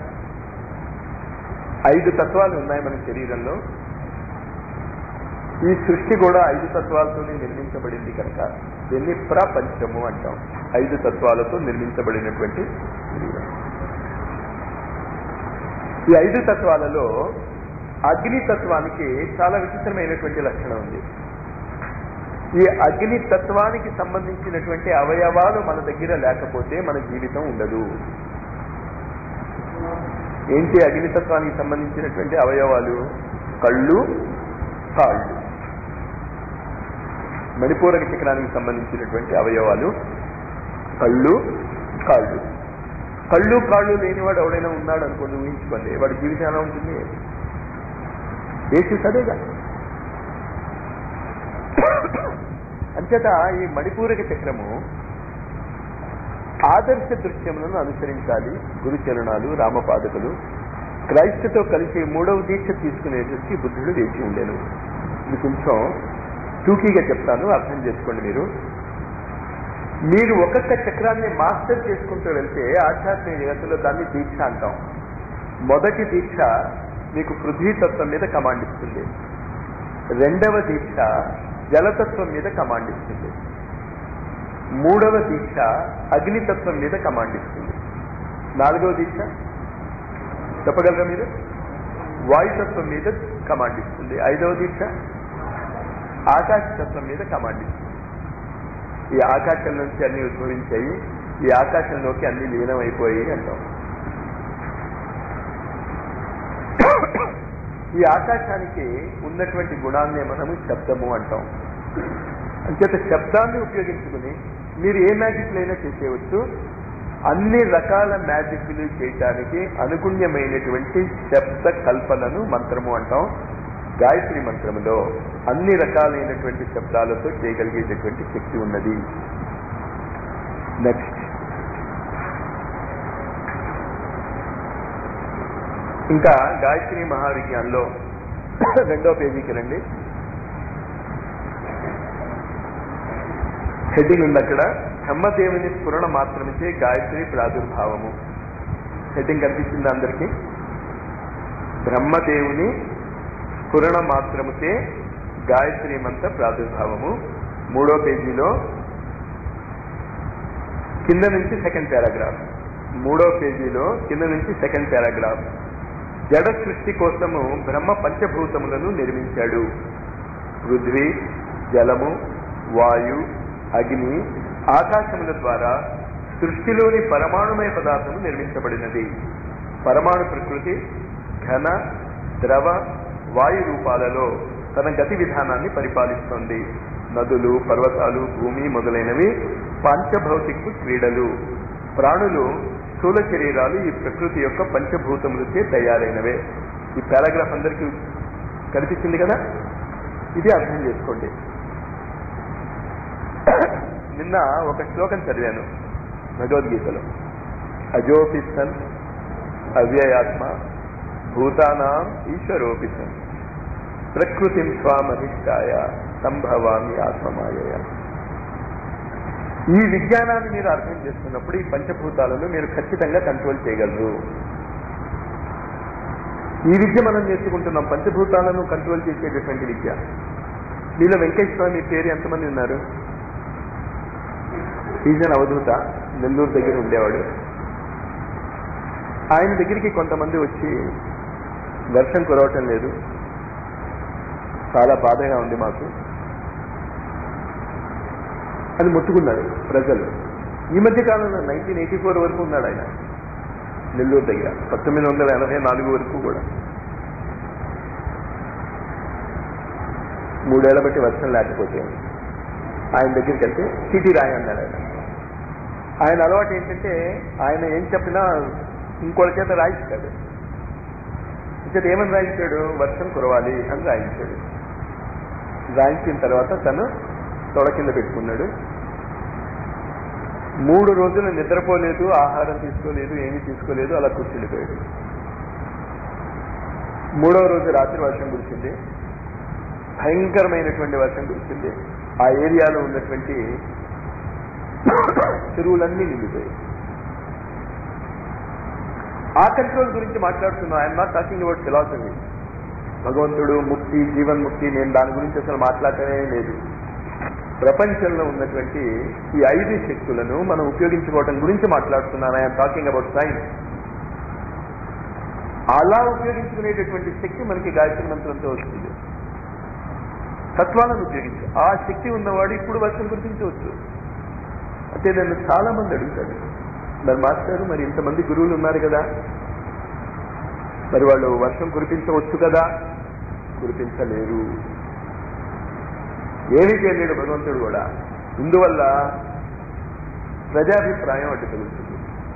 ఐదు తత్వాలు ఉన్నాయి మన శరీరంలో ఈ సృష్టి కూడా ఐదు తత్వాలతోనే నిర్మించబడింది కనుక దీన్ని ప్రపంచము అంటాం ఐదు తత్వాలతో నిర్మించబడినటువంటి శరీరం ఈ ఐదు తత్వాలలో అగ్ని తత్వానికి చాలా విచిత్రమైనటువంటి లక్షణం ఉంది ఈ అగ్ని తత్వానికి సంబంధించినటువంటి అవయవాలు మన దగ్గర లేకపోతే మన జీవితం ఉండదు ఏంటి అగ్నితత్వానికి సంబంధించినటువంటి అవయవాలు కళ్ళు కాళ్ళు మణిపూరక చక్రానికి సంబంధించినటువంటి అవయవాలు కళ్ళు కాళ్ళు కళ్ళు కాళ్ళు లేనివాడు ఎవడైనా ఉన్నాడు అనుకోండి ఊహించుకోండి వాడి జీవితం ఎలా ఉంటుంది ఏసి సదేగా అంచేత ఈ మణిపూరక చక్రము ఆదర్శ దృశ్యములను అనుసరించాలి గురుచరణాలు రామపాదకులు క్రైస్తతో కలిసి మూడవ దీక్ష తీసుకునేటట్టు బుద్ధుడు వేచి ఉండేను ఇది కొంచెం టూకీగా చెప్తాను అర్థం చేసుకోండి మీరు మీరు ఒక్కొక్క చక్రాన్ని మాస్టర్ చేసుకుంటూ వెళ్తే ఆధ్యాత్మిక జగత్తులో దాన్ని దీక్ష అంటాం మొదటి దీక్ష మీకు పృథ్వీతత్వం మీద కమాండ్ ఇస్తుంది రెండవ దీక్ష జలతత్వం మీద కమాండ్ ఇస్తుంది మూడవ దీక్ష అగ్నితత్వం మీద కమాండ్ ఇస్తుంది నాలుగవ దీక్ష చెప్పగలరా మీరు వాయుతత్వం మీద కమాండ్ ఇస్తుంది ఐదవ దీక్ష ఆకాశతత్వం మీద కమాండ్ ఇస్తుంది ఈ ఆకాశం నుంచి అన్ని ఉద్భవించాయి ఈ ఆకాశంలోకి అన్ని లీనమైపోయి అంటాం ఈ ఆకాశానికి ఉన్నటువంటి గుణాన్నే మనము శబ్దము అంటాం అంచేత శబ్దాన్ని ఉపయోగించుకుని మీరు ఏ మ్యాజిక్లైనా చేసేయవచ్చు అన్ని రకాల మ్యాజిక్లు చేయటానికి అనుగుణ్యమైనటువంటి శబ్ద కల్పనను మంత్రము అంటాం గాయత్రి మంత్రములో అన్ని రకాలైనటువంటి శబ్దాలతో చేయగలిగేటటువంటి శక్తి ఉన్నది నెక్స్ట్ ఇంకా గాయత్రి మహావిజ్ఞానంలో రెండో పేజీకి రండి హెడ్డింగ్ ఉంది అక్కడ బ్రహ్మదేవుని స్ఫురణ మాత్రమే గాయత్రి ప్రాదుర్భావము హెడ్డింగ్ కనిపిస్తుంది అందరికీ బ్రహ్మదేవుని స్ఫురణ మాత్రముచే గాయత్రి మంత్ర ప్రాదుర్భావము మూడో పేజీలో కింద నుంచి సెకండ్ పారాగ్రాఫ్ మూడో పేజీలో కింద నుంచి సెకండ్ పారాగ్రాఫ్ జడ సృష్టి కోసము బ్రహ్మ పంచభూతములను నిర్మించాడు పృథ్వీ జలము వాయు అగ్ని ఆకాశముల ద్వారా సృష్టిలోని పరమాణుమయ పదార్థము నిర్మించబడినది పరమాణు ప్రకృతి ఘన ద్రవ వాయు రూపాలలో తన గతి విధానాన్ని పరిపాలిస్తోంది నదులు పర్వతాలు భూమి మొదలైనవి పంచభౌతిక క్రీడలు ప్రాణులు స్థూల శరీరాలు ఈ ప్రకృతి యొక్క పంచభూతములచే తయారైనవే ఈ పారాగ్రాఫ్ అందరికీ కనిపిస్తుంది కదా ఇది అర్థం చేసుకోండి నిన్న ఒక శ్లోకం చదివాను భగవద్గీతలో అజోపి సన్ అవ్యయాత్మ భూతానాం ఈశ్వరోపి సన్ ప్రకృతిం స్వామధిష్టాయ సంభవామి ఆత్మమాయ ఈ విజ్ఞానాన్ని మీరు అర్థం చేసుకున్నప్పుడు ఈ పంచభూతాలను మీరు ఖచ్చితంగా కంట్రోల్ చేయగలరు ఈ విద్య మనం నేర్చుకుంటున్నాం పంచభూతాలను కంట్రోల్ చేసేటటువంటి విద్య మీలో వెంకటేశ్వర స్వామి పేరు ఎంతమంది ఉన్నారు సీజన్ అవధూత నెల్లూరు దగ్గర ఉండేవాడు ఆయన దగ్గరికి కొంతమంది వచ్చి వర్షం కురవటం లేదు చాలా బాధగా ఉంది మాకు అని ముట్టుకున్నాడు ప్రజలు ఈ మధ్య కాలంలో నైన్టీన్ ఎయిటీ ఫోర్ వరకు ఉన్నాడు ఆయన నెల్లూరు దగ్గర పంతొమ్మిది వందల ఎనభై నాలుగు వరకు కూడా మూడేళ్ల బట్టి వర్షం లేకపోతే ఆయన దగ్గరికి వెళ్తే చీటీ రాయి అన్నాడు ఆయన ఆయన అలవాటు ఏంటంటే ఆయన ఏం చెప్పినా ఇంకోటి చేత రాయిస్తాడు ఇంకటి ఏమని రాయించాడు వర్షం కురవాలి అని రాయించాడు రాయించిన తర్వాత తను తొడ కింద పెట్టుకున్నాడు మూడు రోజులు నిద్రపోలేదు ఆహారం తీసుకోలేదు ఏమీ తీసుకోలేదు అలా కూర్చుండిపోయాడు మూడవ రోజు రాత్రి వర్షం కురిసింది భయంకరమైనటువంటి వర్షం కురిసింది ఆ ఏరియాలో ఉన్నటువంటి చెరువులన్నీ నిండిపోయాయి ఆ కంట్రోల్ గురించి మాట్లాడుతున్నా I'm not talking about philosophy భగవంతుడు ముక్తి జీవన్ ముక్తి నేను దాని గురించి అసలు మాట్లాడటమే లేదు ప్రపంచంలో ఉన్నటువంటి ఈ ఐదు శక్తులను మనం ఉపయోగించుకోవటం గురించి మాట్లాడుతున్నాను ఐఎమ్ టాకింగ్ అబౌట్ సైన్స్ అలా ఉపయోగించుకునేటటువంటి శక్తి మనకి గాయత్రి మంత్రంతో వస్తుంది తత్వాలను ఉపయోగించి ఆ శక్తి ఉన్నవాడు ఇప్పుడు వర్షం కురిపించవచ్చు అంటే నన్ను చాలా మంది అడుగుతాడు మరి మాస్టారు మరి ఇంతమంది గురువులు ఉన్నారు కదా మరి వాళ్ళు వర్షం కురిపించవచ్చు కదా కురిపించలేరు ఏమీ చేయలేడు భగవంతుడు కూడా ఇందువల్ల ప్రజాభిప్రాయం అడ్డు తగులుతుంది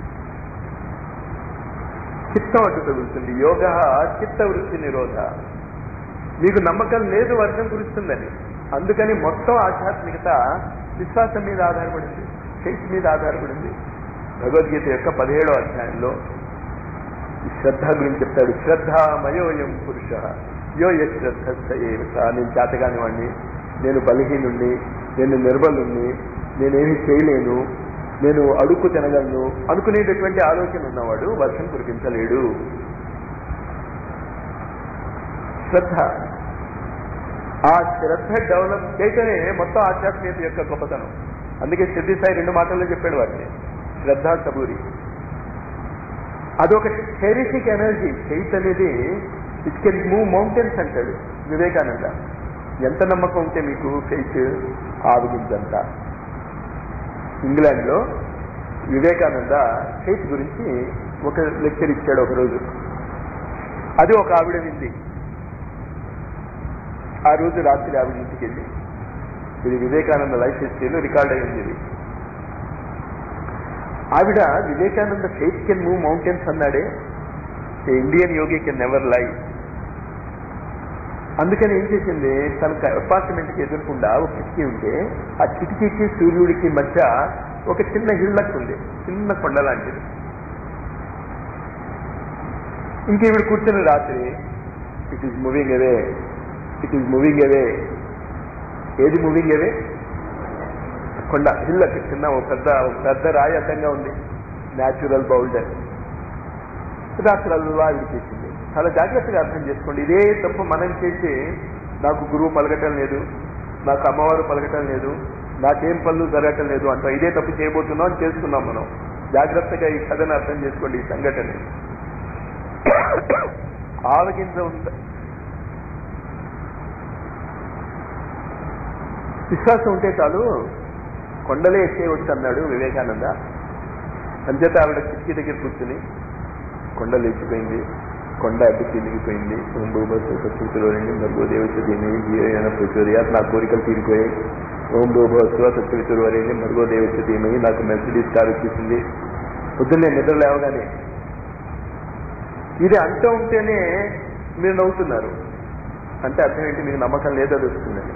చిత్తం అడ్డు తగులుతుంది యోగ చిత్త వృత్తి నిరోధ మీకు నమ్మకం లేదు వర్షం కురుస్తుందని అందుకని మొత్తం ఆధ్యాత్మికత విశ్వాసం మీద ఆధారపడింది ఫెయిత్ మీద ఆధారపడింది భగవద్గీత యొక్క పదిహేడో అధ్యాయంలో ఈ శ్రద్ధ గురించి చెప్తాడు శ్రద్ధామయోయం పురుష యో యశ్రద్ధ నేను చేతగాని వాడిని నేను బలహీనుణ్ణి నేను నిర్బలుణ్ణి నేనేమి చేయలేను నేను అడుక్కు తినగలను అనుకునేటటువంటి ఆలోచన ఉన్నవాడు వర్షం కురిపించలేడు శ్రద్ధ ఆ శ్రద్ధ డెవలప్ చేయటమే మొత్తం ఆధ్యాత్మికత యొక్క గొప్పతనం అందుకే సిద్ధి సాయి రెండు మాటల్లో చెప్పాడు వాటిని శ్రద్ధ సబూరి అదొక టెరిఫిక్ ఎనర్జీ ఫెయిత్ అనేది ఇట్ కెన్ మూవ్ మౌంటైన్స్ అంటాడు వివేకానంద ఎంత నమ్మకం ఉంటే మీకు ఫెయిత్ ఆవగించంత ఇంగ్లాండ్లో వివేకానంద ఫెయిత్ గురించి ఒక లెక్చర్ ఇచ్చాడు ఒకరోజు అది ఒక ఆవిడ వింది ఆ రోజు రాత్రి ఆవిడ ఇంటికి వెళ్ళి ఇది వివేకానంద లైఫ్ హిస్టరీలో రికార్డ్ అయింది ఇది ఆవిడ Vivekananda faith can move mountains అన్నాడే Indian yogi can never lie అందుకని ఏం చేసింది తన అపార్ట్మెంట్కి ఎదుర్కొండా ఒక కిటికీ ఉంటే ఆ కిటికీకి సూర్యుడికి మధ్య ఒక చిన్న హిల్లక్ ఉంది చిన్న కొండ లాంటిది ఇంకేవిడ కూర్చుని రాత్రి it is moving away it is moving away ఏది మూవింగ్ అవే కొండ హిల్లక్ చిన్న ఒక పెద్ద ఒక పెద్ద రాయి అడ్డంగా ఉంది న్యాచురల్ బౌల్డర్ రాత్రల్లా ఆవిడ చేసింది చాలా జాగ్రత్తగా అర్థం చేసుకోండి ఇదే తప్పు మనం చేసి నాకు గురువు పలకటం లేదు నాకు అమ్మవారు పలకటం లేదు నాకేం పనులు జరగటం లేదు అంటాం ఇదే తప్పు చేయబోతున్నాం చేసుకున్నాం మనం జాగ్రత్తగా ఈ కథను అర్థం చేసుకోండి ఈ సంఘటన ఆవగింజ ఉంద విశ్వాసం ఉంటే చాలు కొండలే ఎక్కేయవచ్చు అన్నాడు వివేకానంద అంచేత ఆవిడ కిటికీ దగ్గర కూర్చుని కొండ లేచిపోయింది కొండ అడ్డు తిరిగిపోయింది ఓం భూభస్వీతులు రెండు భర్గోదేవత దీని జీవన ప్రచోదయాత్ నా కోరికలు తీరిపోయాయి ఓం భూభస్వ సత్యవితులు వరేంది భర్గోదేవత ధీమయి నాకు మెర్సిడీస్ కార్ వచ్చేసింది పొద్దున్నే నిద్ర లేవగానే ఇది అంటూ ఉంటేనే మీరు నవ్వుతున్నారు అంటే అర్థం ఏంటి మీకు నమ్మకం లేదు అది వస్తుందని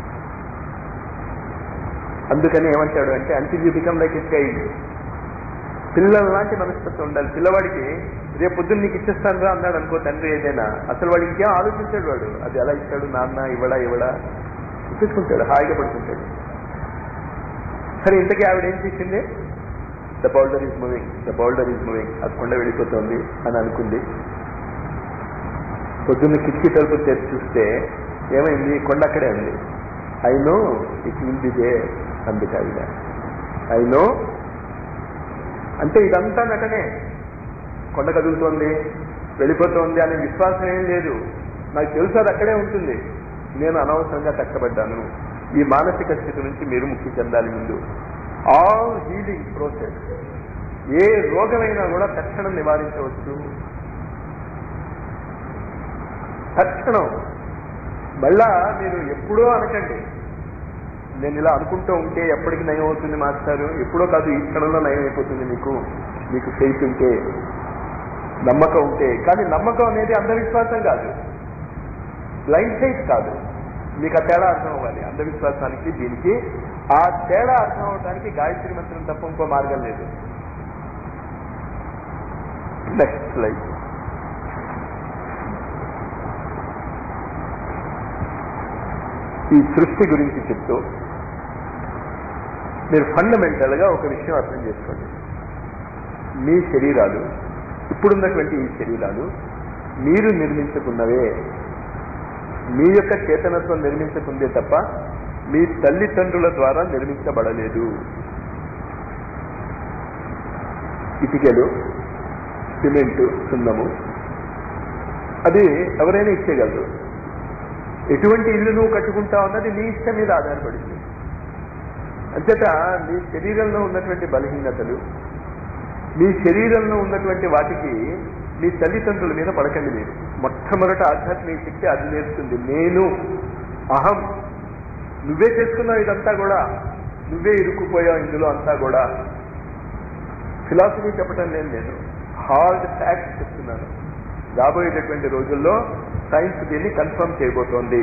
అందుకని ఏమంటాడు అంటే until you become like it guide పిల్లల లాంటి మనస్తత్వం ఉండాలి పిల్లవాడికి రేపు పొద్దున్న నీకు ఇచ్చేస్తాను రా అన్నాడు అనుకో తండ్రి ఏదైనా అసలు వాడు ఇంకేం ఆలోచించాడు వాడు అది ఎలా ఇస్తాడు నాన్న ఇవ్వడా ఇవ్వడా చూసుకుంటాడు హాయిగా పడుకుంటాడు సరే ఇంతకీ ఆవిడ ఏం చేసింది the boulder is moving the boulder is moving అది కొండ వెళ్ళిపోతుంది అని అనుకుంది పొద్దున్న కిటికీ తలుపు తెరిచి చూస్తే ఏమైంది కొండ అక్కడే ఉంది I know it will be there అందుకు ఆవిడ ఐ నో అంటే ఇదంతా నటనే కొండ కదులుతోంది వెళ్ళిపోతోంది అనే విశ్వాసం ఏం లేదు నాకు తెలుసు అది అక్కడే ఉంటుంది నేను అనవసరంగా కష్టపడ్డాను ఈ మానసిక స్థితి నుంచి మీరు ముక్తి చెందాలి ముందు ఆల్ హీలింగ్ ప్రోసెస్ ఏ రోగమైనా కూడా తక్షణం నివారించవచ్చు తక్షణం మళ్ళా మీరు ఎప్పుడో అనకండి నేను ఇలా అనుకుంటూ ఉంటే ఎప్పటికి నయం అవుతుంది మాస్టారు ఎప్పుడో కాదు ఈ క్షణంలో నయం అయిపోతుంది మీకు మీకు ఫెయిత్ ఉంటే నమ్మకం ఉంటే కానీ నమ్మకం అనేది అంధవిశ్వాసం కాదు బ్లైండ్ ఫెయిత్ కాదు మీకు ఆ తేడా అర్థం అవ్వాలి అంధవిశ్వాసానికి దీనికి ఆ తేడా అర్థం అవడానికి గాయత్రి మంత్రం తప్ప ఇంకో మార్గం లేదు నెక్స్ట్ స్లైడ్ ఈ సృష్టి గురించి చెప్తూ మీరు ఫండమెంటల్ గా ఒక విషయం అర్థం చేసుకోండి మీ శరీరాలు ఇప్పుడున్నటువంటి ఈ శరీరాలు మీరు నిర్మించుకున్నవే మీ యొక్క చేతనత్వం నిర్మించుకుందే తప్ప మీ తల్లిదండ్రుల ద్వారా నిర్మించబడలేదు ఇటుకలు సిమెంటు సున్నము అది ఎవరైనా ఇచ్చేయగలరు ఎటువంటి ఇల్లు నువ్వు కట్టుకుంటావు అన్నది నీ ఇష్టం మీద ఆధారపడింది అంచేత నీ శరీరంలో ఉన్నటువంటి బలహీనతలు మీ శరీరంలో ఉన్నటువంటి వాటికి మీ తల్లిదండ్రుల మీద పడకండి మీరు మొట్టమొదట ఆధ్యాత్మిక శక్తి అది నేర్చుకుంది నేను అహం నువ్వే చేసుకున్నావు ఇదంతా కూడా నువ్వే ఇరుక్కుపోయావు ఇందులో అంతా కూడా ఫిలాసఫీ చెప్పటం లేదు నేను హార్డ్ ఫ్యాక్ట్స్ చెప్తున్నాను రాబోయేటటువంటి రోజుల్లో సైన్స్ దీన్ని కన్ఫర్మ్ చేయబోతోంది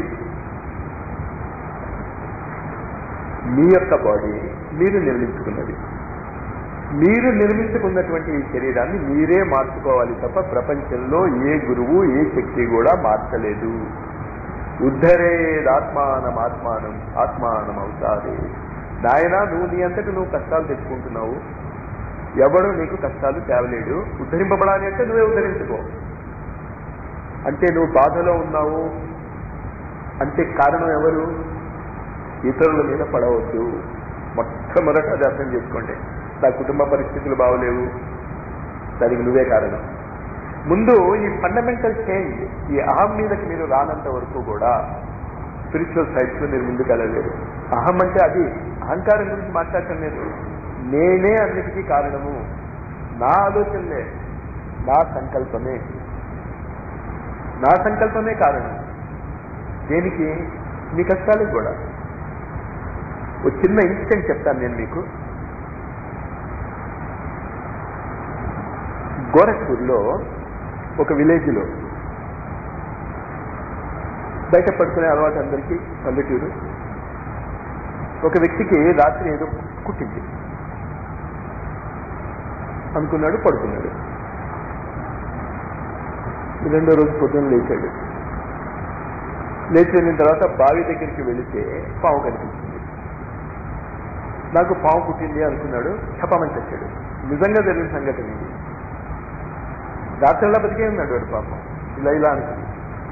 మీ యొక్క బాడీ మీరు నిర్మించుకున్నది మీరు నిర్మించుకున్నటువంటి ఈ శరీరాన్ని మీరే మార్చుకోవాలి తప్ప ప్రపంచంలో ఏ గురువు ఏ శక్తి కూడా మార్చలేదు ఉద్ధరేదాత్మానం ఆత్మానం ఆత్మానం అవుతాది నాయన నువ్వు నీ అంతటి నువ్వు కష్టాలు తెచ్చుకుంటున్నావు ఎవడు నీకు కష్టాలు తేవలేడు ఉద్ధరింపబడాలి అంటే నువ్వే ఉద్ధరించుకో అంటే నువ్వు బాధలో ఉన్నావు అంటే కారణం ఎవరు ఇతరుల మీద పడవద్దు మొట్టమొదట అది అర్థం చేసుకోండి నా కుటుంబ పరిస్థితులు బాగోలేవు దానికి నువ్వే కారణం ముందు ఈ ఫండమెంటల్ చేంజ్ ఈ అహం మీదకి మీరు రానంత వరకు కూడా స్పిరిచువల్ సైడ్స్ లో మీరు ముందుకు వెళ్ళలేరు అహం అంటే అది అహంకారం గురించి మాట్లాడటం లేదు నేనే అన్నిటికీ కారణము నా ఆలోచనలే నా సంకల్పమే నా సంకల్పమే కారణం దేనికి మీ కష్టాలకు కూడా ఒక చిన్న ఇన్సిడెంట్ చెప్తాను నేను మీకు గోరఖ్పూర్లో ఒక విలేజ్లో బయట పడుకునే అలవాటు అందరికీ పల్లెటూరు ఒక వ్యక్తికి రాత్రి ఏదో కుట్టింది అనుకున్నాడు పడుకున్నాడు రెండో రోజు పొద్దున్న లేచాడు లేచి వెళ్ళిన తర్వాత బావి దగ్గరికి వెళితే పాము కనిపించింది నాకు పాము పుట్టింది అనుకున్నాడు చెప్పమని చెప్పాడు నిజంగా జరిగిన సంగతి ఇది రాత్రిలా బతికే ఉన్నాడు వాడు పాపం ఇలా ఇలా అనుకుని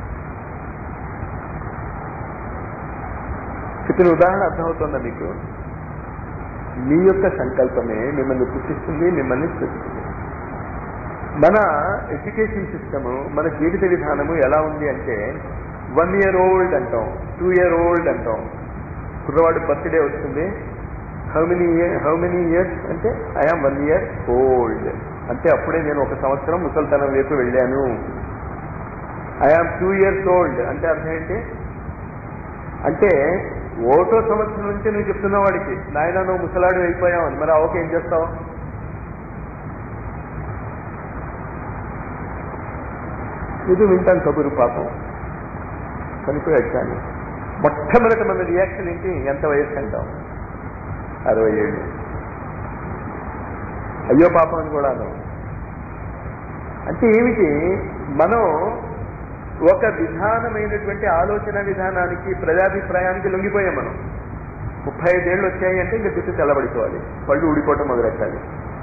చెప్పిన ఉదాహరణ అర్థమవుతుందా మీకు మీ యొక్క సంకల్పమే మిమ్మల్ని పుట్టిస్తుంది మిమ్మల్ని సృష్టిస్తుంది మన ఎడ్యుకేషన్ సిస్టమ్ మన జీవిత విధానము ఎలా ఉంది అంటే వన్ ఇయర్ ఓల్డ్ అంటాం టూ ఇయర్ ఓల్డ్ అంటాం కుర్రవాడు బర్త్డే వస్తుంది how many year how many years అంటే ఐఆమ్ వన్ ఇయర్ ఓల్డ్ అంటే అప్పుడే నేను ఒక సంవత్సరం ముసల్తనం వైపు వెళ్ళాను ఐఆమ్ టూ ఇయర్స్ ఓల్డ్ అంటే అర్థం ఏంటి అంటే ఓటో సంవత్సరం నుంచి నువ్వు చెప్తున్న వాడికి నాయన నువ్వు ముసలాడు అయిపోయావు అని మరి ఓకే ఏం చేస్తావు ఇది వింటాను కబురు పాపం చనిపోయాడు కానీ మొట్టమొదటి మన రియాక్షన్ ఏంటి ఎంత వయస్సు అంటాం అరవై ఏళ్ళు అయ్యో పాపం అని కూడా అన్నాం అంటే ఏమిటి మనం ఒక విధానమైనటువంటి ఆలోచన విధానానికి ప్రజాభిప్రాయానికి లొంగిపోయాం మనం ముప్పై ఐదేళ్ళు వచ్చాయి అంటే ఇంకా జుట్టు తెల్లబడిపోవాలి పళ్ళు ఊడిపోవటం మొదలెట్టాలి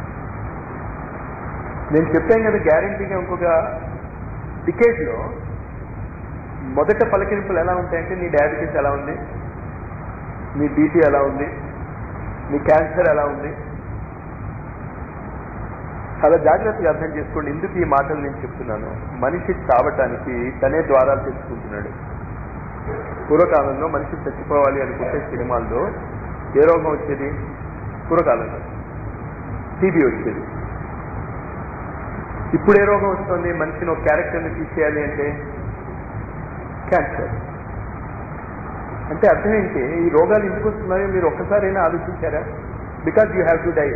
నేను చెప్పాను కదా గ్యారంటీగా ఇంకొక డికేట్లో మొదట పలకరింపులు ఎలా ఉంటాయంటే నీ డయాబెటీస్ ఎలా ఉంది నీ బీపీ ఎలా ఉంది నీ క్యాన్సర్ ఎలా ఉంది చాలా జాగ్రత్తగా అర్థం చేసుకోండి ఎందుకు ఈ మాటలు నేను చెప్తున్నాను మనిషి చావటానికి తనే ద్వారాలు తెచ్చుకుంటున్నాడు పూర్వకాలంలో మనిషి చచ్చిపోవాలి అనుకుంటే సినిమాల్లో ఏ రోగం వచ్చేది పూర్వకాలంలో టీబీ వచ్చేది ఇప్పుడు ఏ రోగం వస్తుంది మనిషిని ఒక క్యారెక్టర్ని తీసేయాలి అంటే క్యాన్సర్ అంటే అర్థం ఏంటి ఈ రోగాలు ఎందుకు వస్తున్నాయో మీరు ఒక్కసారైనా ఆలోచించారా because you have to die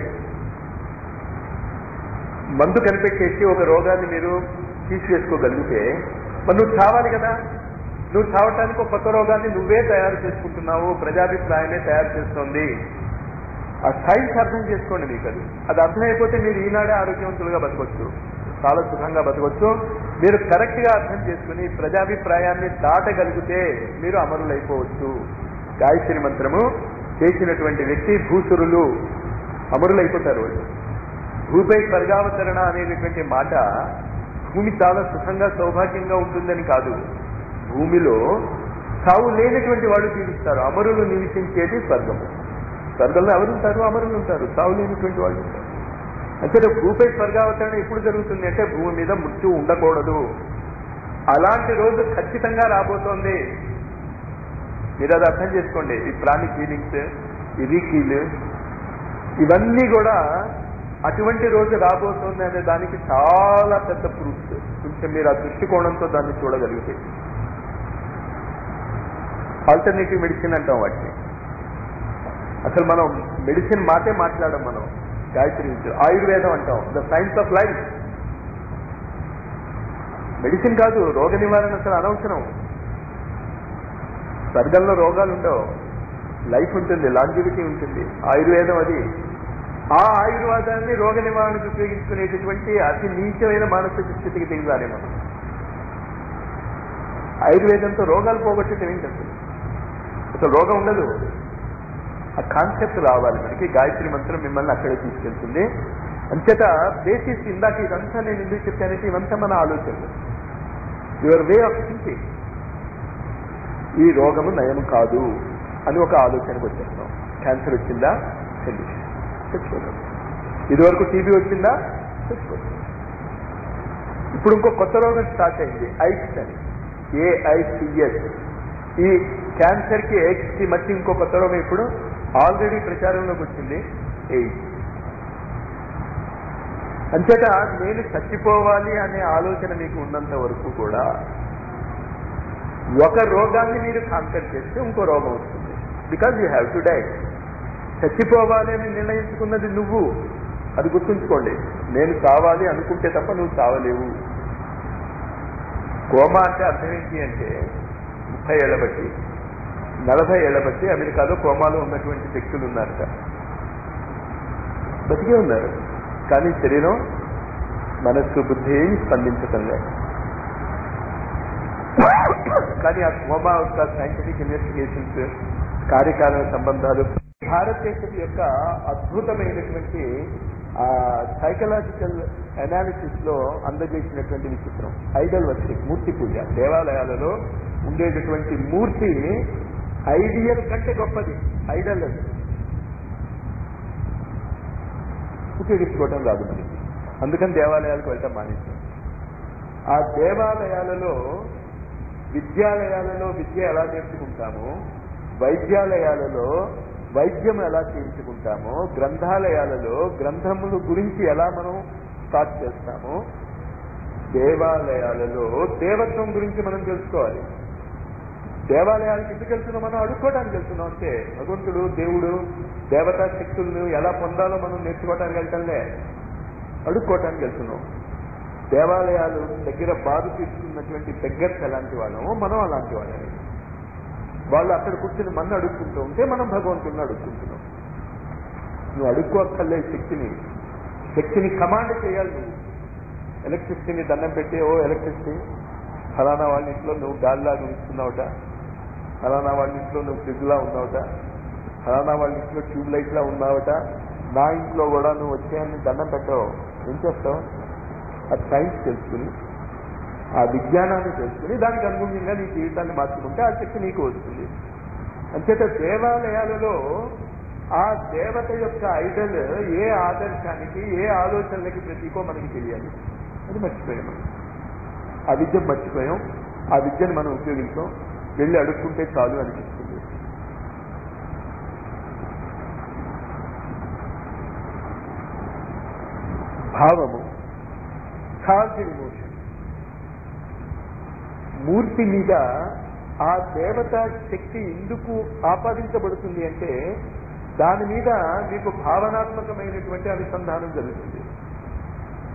మందు కనిపెట్టేసి ఒక రోగాన్ని మీరు తీసివేసుకోగలిగితే మరి నువ్వు చావాలి కదా నువ్వు చావటానికి ఒక కొత్త రోగాన్ని నువ్వే తయారు చేసుకుంటున్నావు ప్రజాభిప్రాయమే తయారు చేస్తోంది ఆ సైన్స్ అర్థం చేసుకోండి మీకు అది అది అర్థమైపోతే మీరు ఈనాడే ఆరోగ్యవంతులుగా బతకొచ్చు చాలా సుఖంగా బతకొచ్చు మీరు కరెక్ట్ గా అర్థం చేసుకుని ప్రజాభిప్రాయాన్ని దాటగలిగితే మీరు అమరులైపోవచ్చు గాయత్రి మంత్రము చేసినటువంటి వ్యక్తి భూసురులు అమరులైపోతారు వాళ్ళు భూపై స్వర్గావతరణ అనేటటువంటి మాట భూమి చాలా సుఖంగా సౌభాగ్యంగా ఉంటుందని కాదు భూమిలో సావు లేనటువంటి వాళ్ళు జీవిస్తారు అమరులు నివసించేది స్వర్గము స్వర్గంలో ఎవరు ఉంటారు అమరులు ఉంటారు సావు లేనటువంటి వాళ్ళు ఉంటారు అంటే భూపై స్వర్గావతరణ ఎప్పుడు జరుగుతుంది అంటే భూమి మీద మృత్యు ఉండకూడదు అలాంటి రోజు ఖచ్చితంగా రాబోతోంది మీరు అది అర్థం చేసుకోండి ఈ ప్రాణి ఫీలింగ్స్ ఈ రీకీల్ ఇవన్నీ కూడా అటువంటి రోజు రాబోతోంది అనే దానికి చాలా పెద్ద ప్రూఫ్స్ కొంచెం మీరు ఆ దృష్టికోణంతో దాన్ని చూడగలిగితే ఆల్టర్నేటివ్ మెడిసిన్ అంటాం వాటిని అసలు మనం మెడిసిన్ మాటే మాట్లాడడం మనం గాయత్రి నుంచి ఆయుర్వేదం అంటాం the science of life medicine కాదు రోగ నివారణ అసలు అనవసరం స్వర్గంలో రోగాలు ఉండవు లైఫ్ ఉంటుంది లాంజివిటీ ఉంటుంది ఆయుర్వేదం అది ఆ ఆయుర్వేదాన్ని రోగ నివారణకు ఉపయోగించుకునేటటువంటి అతి నీచమైన మానసిక స్థితికి దిగుదాలి మనం ఆయుర్వేదంతో రోగాలు పోగొట్టడం ఏంటి అసలు అసలు రోగం ఉండదు ఆ కాన్సెప్ట్ రావాలి మనకి గాయత్రి మంత్రం మిమ్మల్ని అక్కడే తీసుకెళ్తుంది అంచేత బేసిస్ ఇందాక ఇదంతా నేను ఎందుకు చెప్పానంటే ఇవంతా మన ఆలోచనలు యువర్ వే ఆఫ్ థింకింగ్ ఈ రోగము నయం కాదు అని ఒక ఆలోచనకు వచ్చేస్తాం క్యాన్సర్ వచ్చిందా కండిషన్ చచ్చిపోతాం ఇదివరకు టీబీ వచ్చిందా చచ్చిపోతాం ఇప్పుడు ఇంకో కొత్త రోగం స్టార్ట్ అయింది ఐక్స్ అని ఏఐసిఎస్ ఈ క్యాన్సర్ కి ఎయిడ్స్ కి మధ్య ఇంకో కొత్త రోగం ఇప్పుడు ఆల్రెడీ ప్రచారంలోకి వచ్చింది ఎయిడ్స్ అంచేత నేను చచ్చిపోవాలి అనే ఆలోచన మీకు ఉన్నంత వరకు కూడా ఒక రోగాన్ని మీరు కాన్సర్ చేస్తే ఇంకో రోగం వస్తుంది because you have to die చచ్చిపోవాలి అని నిర్ణయించుకున్నది నువ్వు అది గుర్తుంచుకోండి నేను చావాలి అనుకుంటే తప్ప నువ్వు చావలేవు కోమా అంటే అర్థం ఏంటి అంటే ముప్పై ఏళ్ల బట్టి నలభై ఏళ్ల బట్టి అమెరికాలో కోమాలో ఉన్నటువంటి వ్యక్తులు ఉన్నారట బతికే ఉన్నారు కానీ శరీరం మనస్సు బుద్ధి ఏమి స్పందించటం లేదు కానీ ఆ కోమా యొక్క సైంటిఫిక్ ఇన్వెస్టిగేషన్స్ కార్యకారణ సంబంధాలు భారతదేశం యొక్క అద్భుతమైనటువంటి సైకలాజికల్ అనాలిసిస్ లో అందజేసినటువంటి విచిత్రం ఐడల్ వర్షిప్ మూర్తి పూజ దేవాలయాలలో ఉండేటటువంటి మూర్తి ఐడియల్ కంటే గొప్పది ఐడల్ అది ఉపయోగించుకోవటం రాదు మనకి అందుకని దేవాలయాలకు వెళ్ళటం మానేస్తాం ఆ దేవాలయాలలో విద్యాలయాలలో విద్య ఎలా నేర్చుకుంటామో వైద్యాలయాలలో వైద్యం ఎలా చేయించుకుంటామో గ్రంథాలయాలలో గ్రంథముల గురించి ఎలా మనం స్టార్ట్ చేస్తామో దేవాలయాలలో దేవత్వం గురించి మనం తెలుసుకోవాలి దేవాలయాలకు ఎందుకు వెళ్తున్నాం మనం అడుక్కోవడానికి వెళ్తున్నాం అంటే భగవంతుడు దేవుడు దేవతా శక్తులను ఎలా పొందాలో మనం నేర్చుకోవడానికి వెళ్తాంలే అడుక్కోవటానికి వెళ్తున్నాం దేవాలయాలు దగ్గర బాధ తీసుకున్నటువంటి బెగ్గర్స్ ఎలాంటి వాళ్ళమో మనం అలాంటి వాళ్ళని వాళ్ళు అక్కడ కూర్చుని మన అడుక్కుంటూ ఉంటే మనం భగవంతుడిని అడుక్కుంటున్నాం నువ్వు అడుక్కోక్కర్లే శక్తిని శక్తిని కమాండ్ చేయాలి నువ్వు ఎలక్ట్రిసిటీని దండం పెట్టి ఓ ఎలక్ట్రిసిటీ ఫలానా వాళ్ళ ఇంట్లో నువ్వు గాలిలాగా ఇస్తున్నావుట ఫలానా వాళ్ళ ఇంట్లో నువ్వు ఫ్రిడ్జ్లా ఉన్నావుట ఫలానా వాళ్ళ ఇంట్లో ట్యూబ్ లైట్లా ఉన్నావుట నా ఇంట్లో కూడా నువ్వు వచ్చాయని దండం పెట్టావు ఏం చేస్తావు ఆ సైన్స్ తెలుసుకుని ఆ విజ్ఞానాన్ని తెలుసుకుని దానికి అనుగుణంగా నీ జీవితాన్ని మార్చుకుంటే ఆ శక్తి నీకు వస్తుంది అంచేత దేవాలయాలలో ఆ దేవత యొక్క ఐడల్ ఏ ఆదర్శానికి ఏ ఆలోచనలకి ప్రతీకో మనకి తెలియాలి అది మర్చిపోయాం మనం ఆ విద్య మర్చిపోయాం ఆ విద్యను మనం ఉపయోగించాం వెళ్ళి అడుక్కుంటే చాలు అనిపిస్తుంది భావము ఛార్జ్డ్ ఇమోషన్ మూర్తి మీద ఆ దేవత శక్తి ఎందుకు ఆపాదించబడుతుంది అంటే దాని మీద మీకు భావనాత్మకమైనటువంటి అనుసంధానం జరుగుతుంది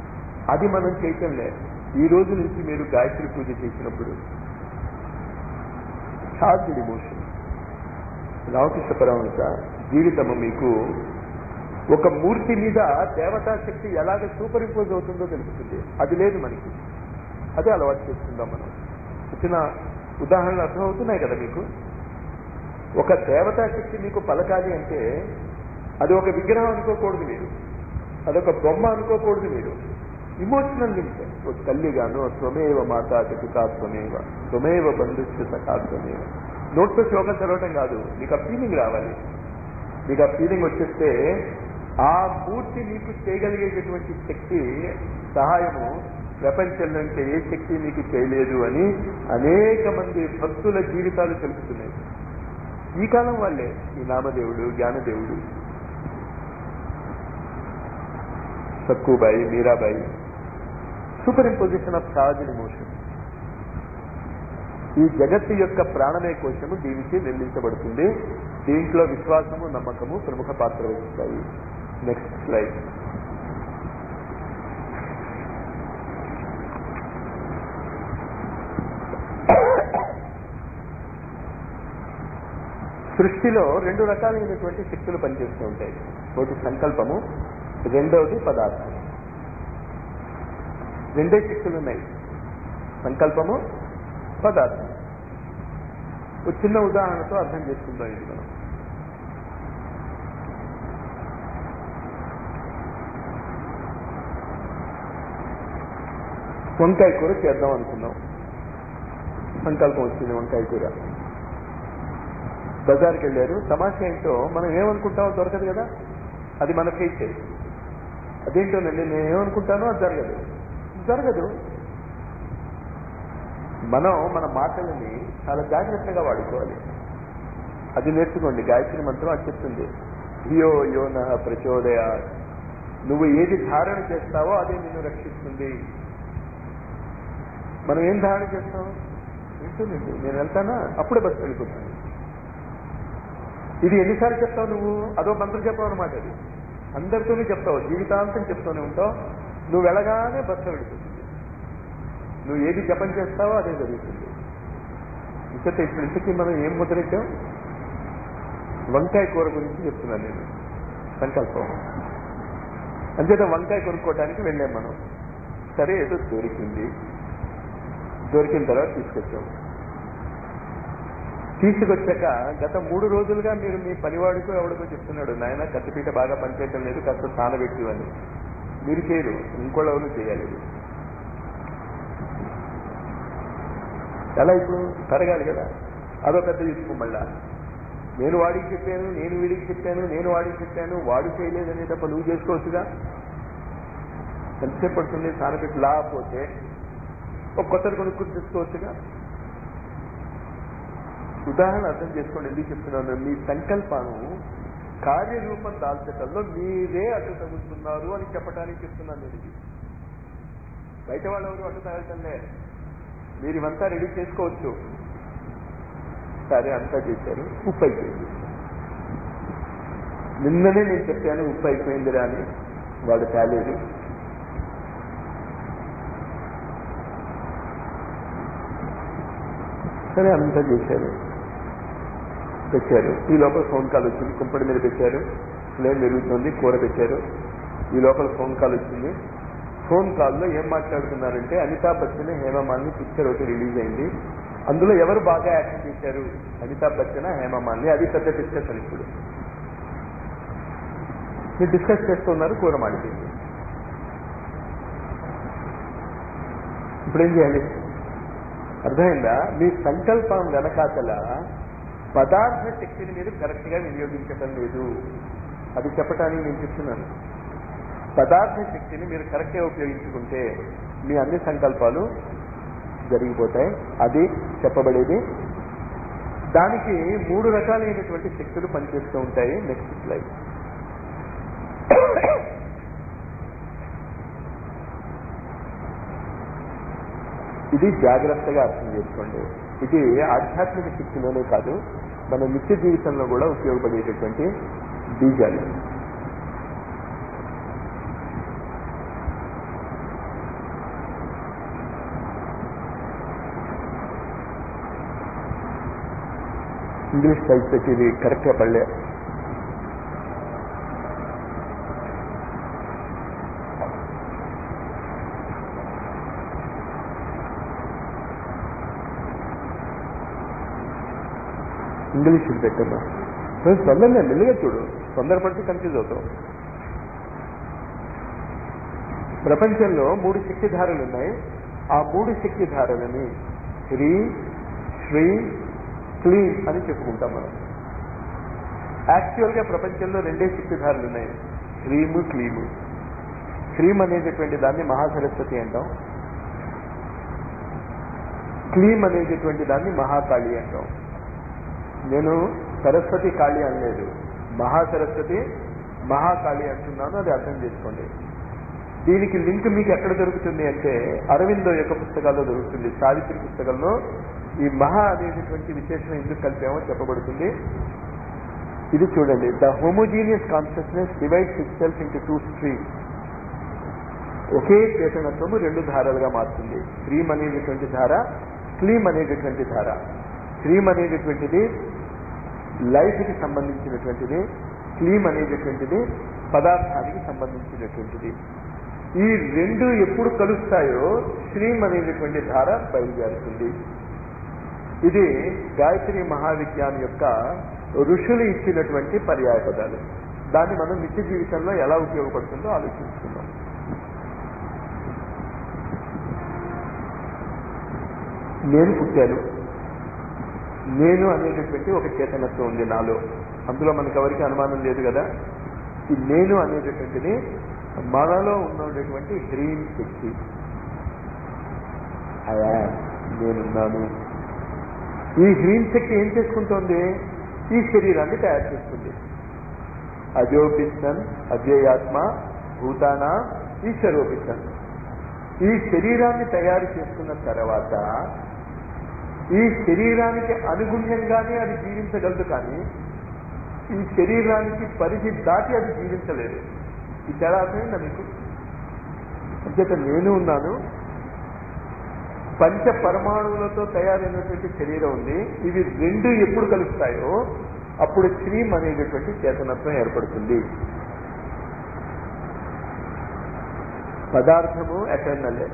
అది మనం చేయటం లేదు ఈ రోజు నుంచి మీరు గాయత్రి పూజ చేసినప్పుడు ఛార్జ్డ్ ఇమోషన్ రామకృష్ణ పరమహంస జీవితము మీకు ఒక మూర్తి మీద దేవతా శక్తి ఎలాగ సూపర్ ఇంపోజ్ అవుతుందో తెలుస్తుంది అది లేదు మనకి అదే అలవాటు చేసుకుందాం మనం ఇచ్చిన ఉదాహరణలు అర్థమవుతున్నాయి కదా మీకు ఒక దేవతా శక్తి మీకు పలకాలి అంటే అది ఒక విగ్రహం అనుకోకూడదు మీరు అదొక బొమ్మ అనుకోకూడదు మీరు ఇమోషనల్ లింక్ ఒక తల్లిగాను త్వమేవ మాతా పితా త్వమేవ త్వమేవ బంధుత్వ సఖా త్వమేవ నోట్తో శ్లోకం చదవటం కాదు మీకు ఆ ఫీలింగ్ రావాలి మీకు ఆ ఫీలింగ్ వచ్చేస్తే ఆ మూర్తి మీకు చేయగలిగేటటువంటి శక్తి సహాయము ప్రపంచంలో ఇంకా ఏ శక్తి మీకు చేయలేదు అని అనేక మంది భక్తుల జీవితాలు తెలుపుతున్నాయి ఈ కాలం వాళ్ళే ఈ నామదేవుడు జ్ఞానదేవుడు Sakkubai Mirabai superimposition of charge emotion ఈ జగత్తు యొక్క ప్రాణమే కోశము దీనికి నిర్మించబడుతుంది దీంట్లో విశ్వాసము నమ్మకము ప్రముఖ పాత్ర వహిస్తాయి నెక్స్ట్ స్లైడ్ సృష్టిలో రెండు రకాలైనటువంటి శక్తులు పనిచేస్తూ ఉంటాయి ఒకటి సంకల్పము రెండవది పదార్థం రెండే శక్తులు ఉన్నాయి సంకల్పము పదార్థం ఒక చిన్న ఉదాహరణతో అర్థం చేసుకుందాం ఇది మనం వంకాయ కూర చేద్దాం అనుకున్నాం సంకల్పం వచ్చింది వంకాయ కూర బజార్కి వెళ్ళారు తమాషా ఏంటో మనం ఏమనుకుంటామో దొరకదు కదా అది మన ఫేసే అదేంటోనండి నేను ఏమనుకుంటానో అది జరగదు జరగదు మనం మన మాటలని చాలా జాగ్రత్తగా వాడుకోవాలి అది నేర్చుకోండి గాయత్రి మంత్రం అది చెప్తుంది హియో యోన ప్రచోదయ నువ్వు ఏది ధారణ చేస్తావో అదే నిన్ను రక్షిస్తుంది మనం ఏం ధారణ చేస్తాం వింటుందండి నేను వెళ్తానా అప్పుడే బస్సు వెళ్ళిపోతాను ఇది ఎన్నిసార్లు చెప్తావు నువ్వు అదో మంత్రం చెప్పావు అనమాట అది అందరితోనే చెప్తావు జీవితాంతం చెప్తూనే ఉంటావు నువ్వు వెళ్ళగానే బస్సు వెళ్ళిపోతుంది నువ్వు ఏది జపం చేస్తావో అదే జరుగుతుంది ఇంకతే ఇప్పుడు ఇంతకీ మనం ఏం ముద్రించాం వంకాయ కూర గురించి చెప్తున్నాను నేను సంకల్పం అంచేత వంకాయ కొనుక్కోవడానికి వెళ్ళాం మనం సరే ఏదో దొరికింది దొరికిన తర్వాత తీసుకొచ్చాం తీసుకొచ్చాక గత మూడు రోజులుగా మీరు మీ పనివాడికో ఎవడికో చెప్తున్నాడు నాయన కత్తిపీట బాగా పనిచేయటం లేదు కాస్త స్నానబెట్టు అని మీరు చేయరు ఇంకోళ్ళు ఎవరు చేయాలి ఇది. ఎలా ఇప్పుడు తరగాలి కదా అదో పెద్ద యుద్ధం మళ్ళా నేను వాడికి చెప్పాను నేను వీడికి చెప్పాను నేను వాడికి చెప్పాను వాడు చేయలేదనే తప్ప నువ్వు చేసుకోవచ్చుగా ఎంతసేపు పడుతుంది స్నానపెట్టి లేకపోతే ఒక కొత్తది కొనుక్కుని తెచ్చుకోవచ్చుగా ఉదాహరణ అర్థం చేసుకోండి ఎందుకు చెప్తున్నాను మీ సంకల్పాను కార్యరూపం దాల్చటంలో మీరే అడ్డు తగులుతున్నారు అని చెప్పడానికి చెప్తున్నాను నేను ఇది బయట వాళ్ళు ఎవరు అడ్డు తగలటంలే మీరు ఇవంతా రెడీ చేసుకోవచ్చు సరే అంతా చేశారు ఉప్పు అయిపోయింది నిన్ననే నేను చెప్పాను ఉప్పు అయిపోయిందిరా అని వాడు తేలేదు సరే అంతా చేశారు పెట్టారు ఈ లోపల ఫోన్ కాల్ వచ్చింది కుంపటి మీద పెట్టారు ఫ్లేమ్ పెరుగుతుంది కూర పెట్టారు ఈ లోపల ఫోన్ కాల్ వచ్చింది ఫోన్ కాల్లో ఏం మాట్లాడుతున్నారంటే అమితాబ్ బచ్చన్ హేమమాలిని పిక్చర్ ఒకటి రిలీజ్ అయింది అందులో ఎవరు బాగా యాక్ట్ చేశారు అమితాబ్ బచ్చన్ హేమమాలిని అది పెద్ద డిస్కషన్ ఇప్పుడు మీరు డిస్కస్ చేస్తున్నారు కూర మాడిపోయింది ఇప్పుడు ఏం చేయాలి అర్థమైందా మీ సంకల్పం వెనకాతల పదార్థ శక్తిని మీరు కరెక్ట్ గా వినియోగించటం లేదు అది చెప్పడానికి నేను చెప్తున్నాను పదార్థ శక్తిని మీరు కరెక్ట్గా ఉపయోగించుకుంటే మీ అన్ని సంకల్పాలు జరిగిపోతాయి అది చెప్పబడేది దానికి మూడు రకాలైనటువంటి శక్తులు పనిచేస్తూ ఉంటాయి నెక్స్ట్ స్లైడ్ ఇది జాగ్రత్తగా అర్థం చేసుకోండి ఇది ఆధ్యాత్మిక శక్తిలోనే కాదు మన నిత్య జీవితంలో కూడా ఉపయోగపడేటటువంటి బీజాలు ఇంగ్లీష్ టైప్ ఇది కరెక్ట్గా పడలే ఇంగ్లీష్ పెట్టమ్మా తొందరగా మెల్లిగా చూడు తొందరపడితే కన్ఫ్యూజ్ అవుతాం ప్రపంచంలో మూడు శక్తిధారలు ఉన్నాయి ఆ మూడు శక్తిధారలని హ్రీ శ్రీ క్లీన్ అని చెప్పుకుంటాం మనం యాక్చువల్గా ప్రపంచంలో రెండే శక్తిధారలు ఉన్నాయి హ్రీము క్లీము హ్రీమ్ అనేటటువంటి దాన్ని మహాసరస్వతి అంటాం క్లీమ్ అనేటటువంటి దాన్ని మహాకాళి అంటాం నేను సరస్వతి కాళి అనలేదు మహాసరస్వతి మహాకాళి అంటున్నాను అది అర్థం చేసుకోండి దీనికి లింక్ మీకు ఎక్కడ దొరుకుతుంది అంటే అరవిందో యొక్క పుస్తకాల్లో దొరుకుతుంది సావిత్రి పుస్తకంలో ఈ మహా అనేటటువంటి విశేషం ఎందుకు కలిపామో చెప్పబడుతుంది ఇది చూడండి the homogeneous consciousness divides itself into two streams ఒకే చేతనత్వము రెండు ధారలుగా మారుతుంది క్రీమ్ అనేటటువంటి ధార క్లీమ్ అనేటటువంటి ధార క్రీమ్ అనేటటువంటిది లైఫ్కి సంబంధించినటువంటిది క్లీమ్ అనేటటువంటిది పదార్థానికి సంబంధించినటువంటిది ఈ రెండు ఎప్పుడు కలుస్తాయో శ్రీమ్ అనేటటువంటి ధార బయలుదేరుతుంది ఇది గాయత్రి మహావిజ్ఞానం యొక్క ఋషులు ఇచ్చినటువంటి పర్యాయ పదాలు దాన్ని మనం నిత్య జీవితంలో ఎలా ఉపయోగపడుతుందో ఆలోచించుకుందాం నేను పుట్టాను నేను అనేటటువంటి ఒక చేతనత్వం ఉంది నాలో అందులో మనకి ఎవరికి అనుమానం లేదు కదా ఈ నేను అనేటటువంటిది మనలో ఉన్నటువంటి హ్రీం శక్తి అయా నేనున్నాను ఈ హ్రీం శక్తి ఏం చేసుకుంటోంది ఈ శరీరాన్ని తయారు చేస్తుంది అజోపిస్తన్ అవ్యయాత్మ భూతాన ఈశ్వరోపిస్తన్ ఈ శరీరాన్ని తయారు చేసుకున్న తర్వాత ఈ శరీరానికి అనుగుణ్యంగానే అది జీవించగలదు కానీ ఈ శరీరానికి పరిధి దాటి అది జీవించలేదు ఈ తేడా అర్థమైందా మీకు అంచేత నేను ఉన్నాను పంచ పరమాణువులతో తయారైనటువంటి శరీరం ఉంది ఇవి రెండు ఎప్పుడు కలుస్తాయో అప్పుడు శ్రీం అనేటటువంటి చేతనత్వం ఏర్పడుతుంది పదార్థము ఎటర్నలే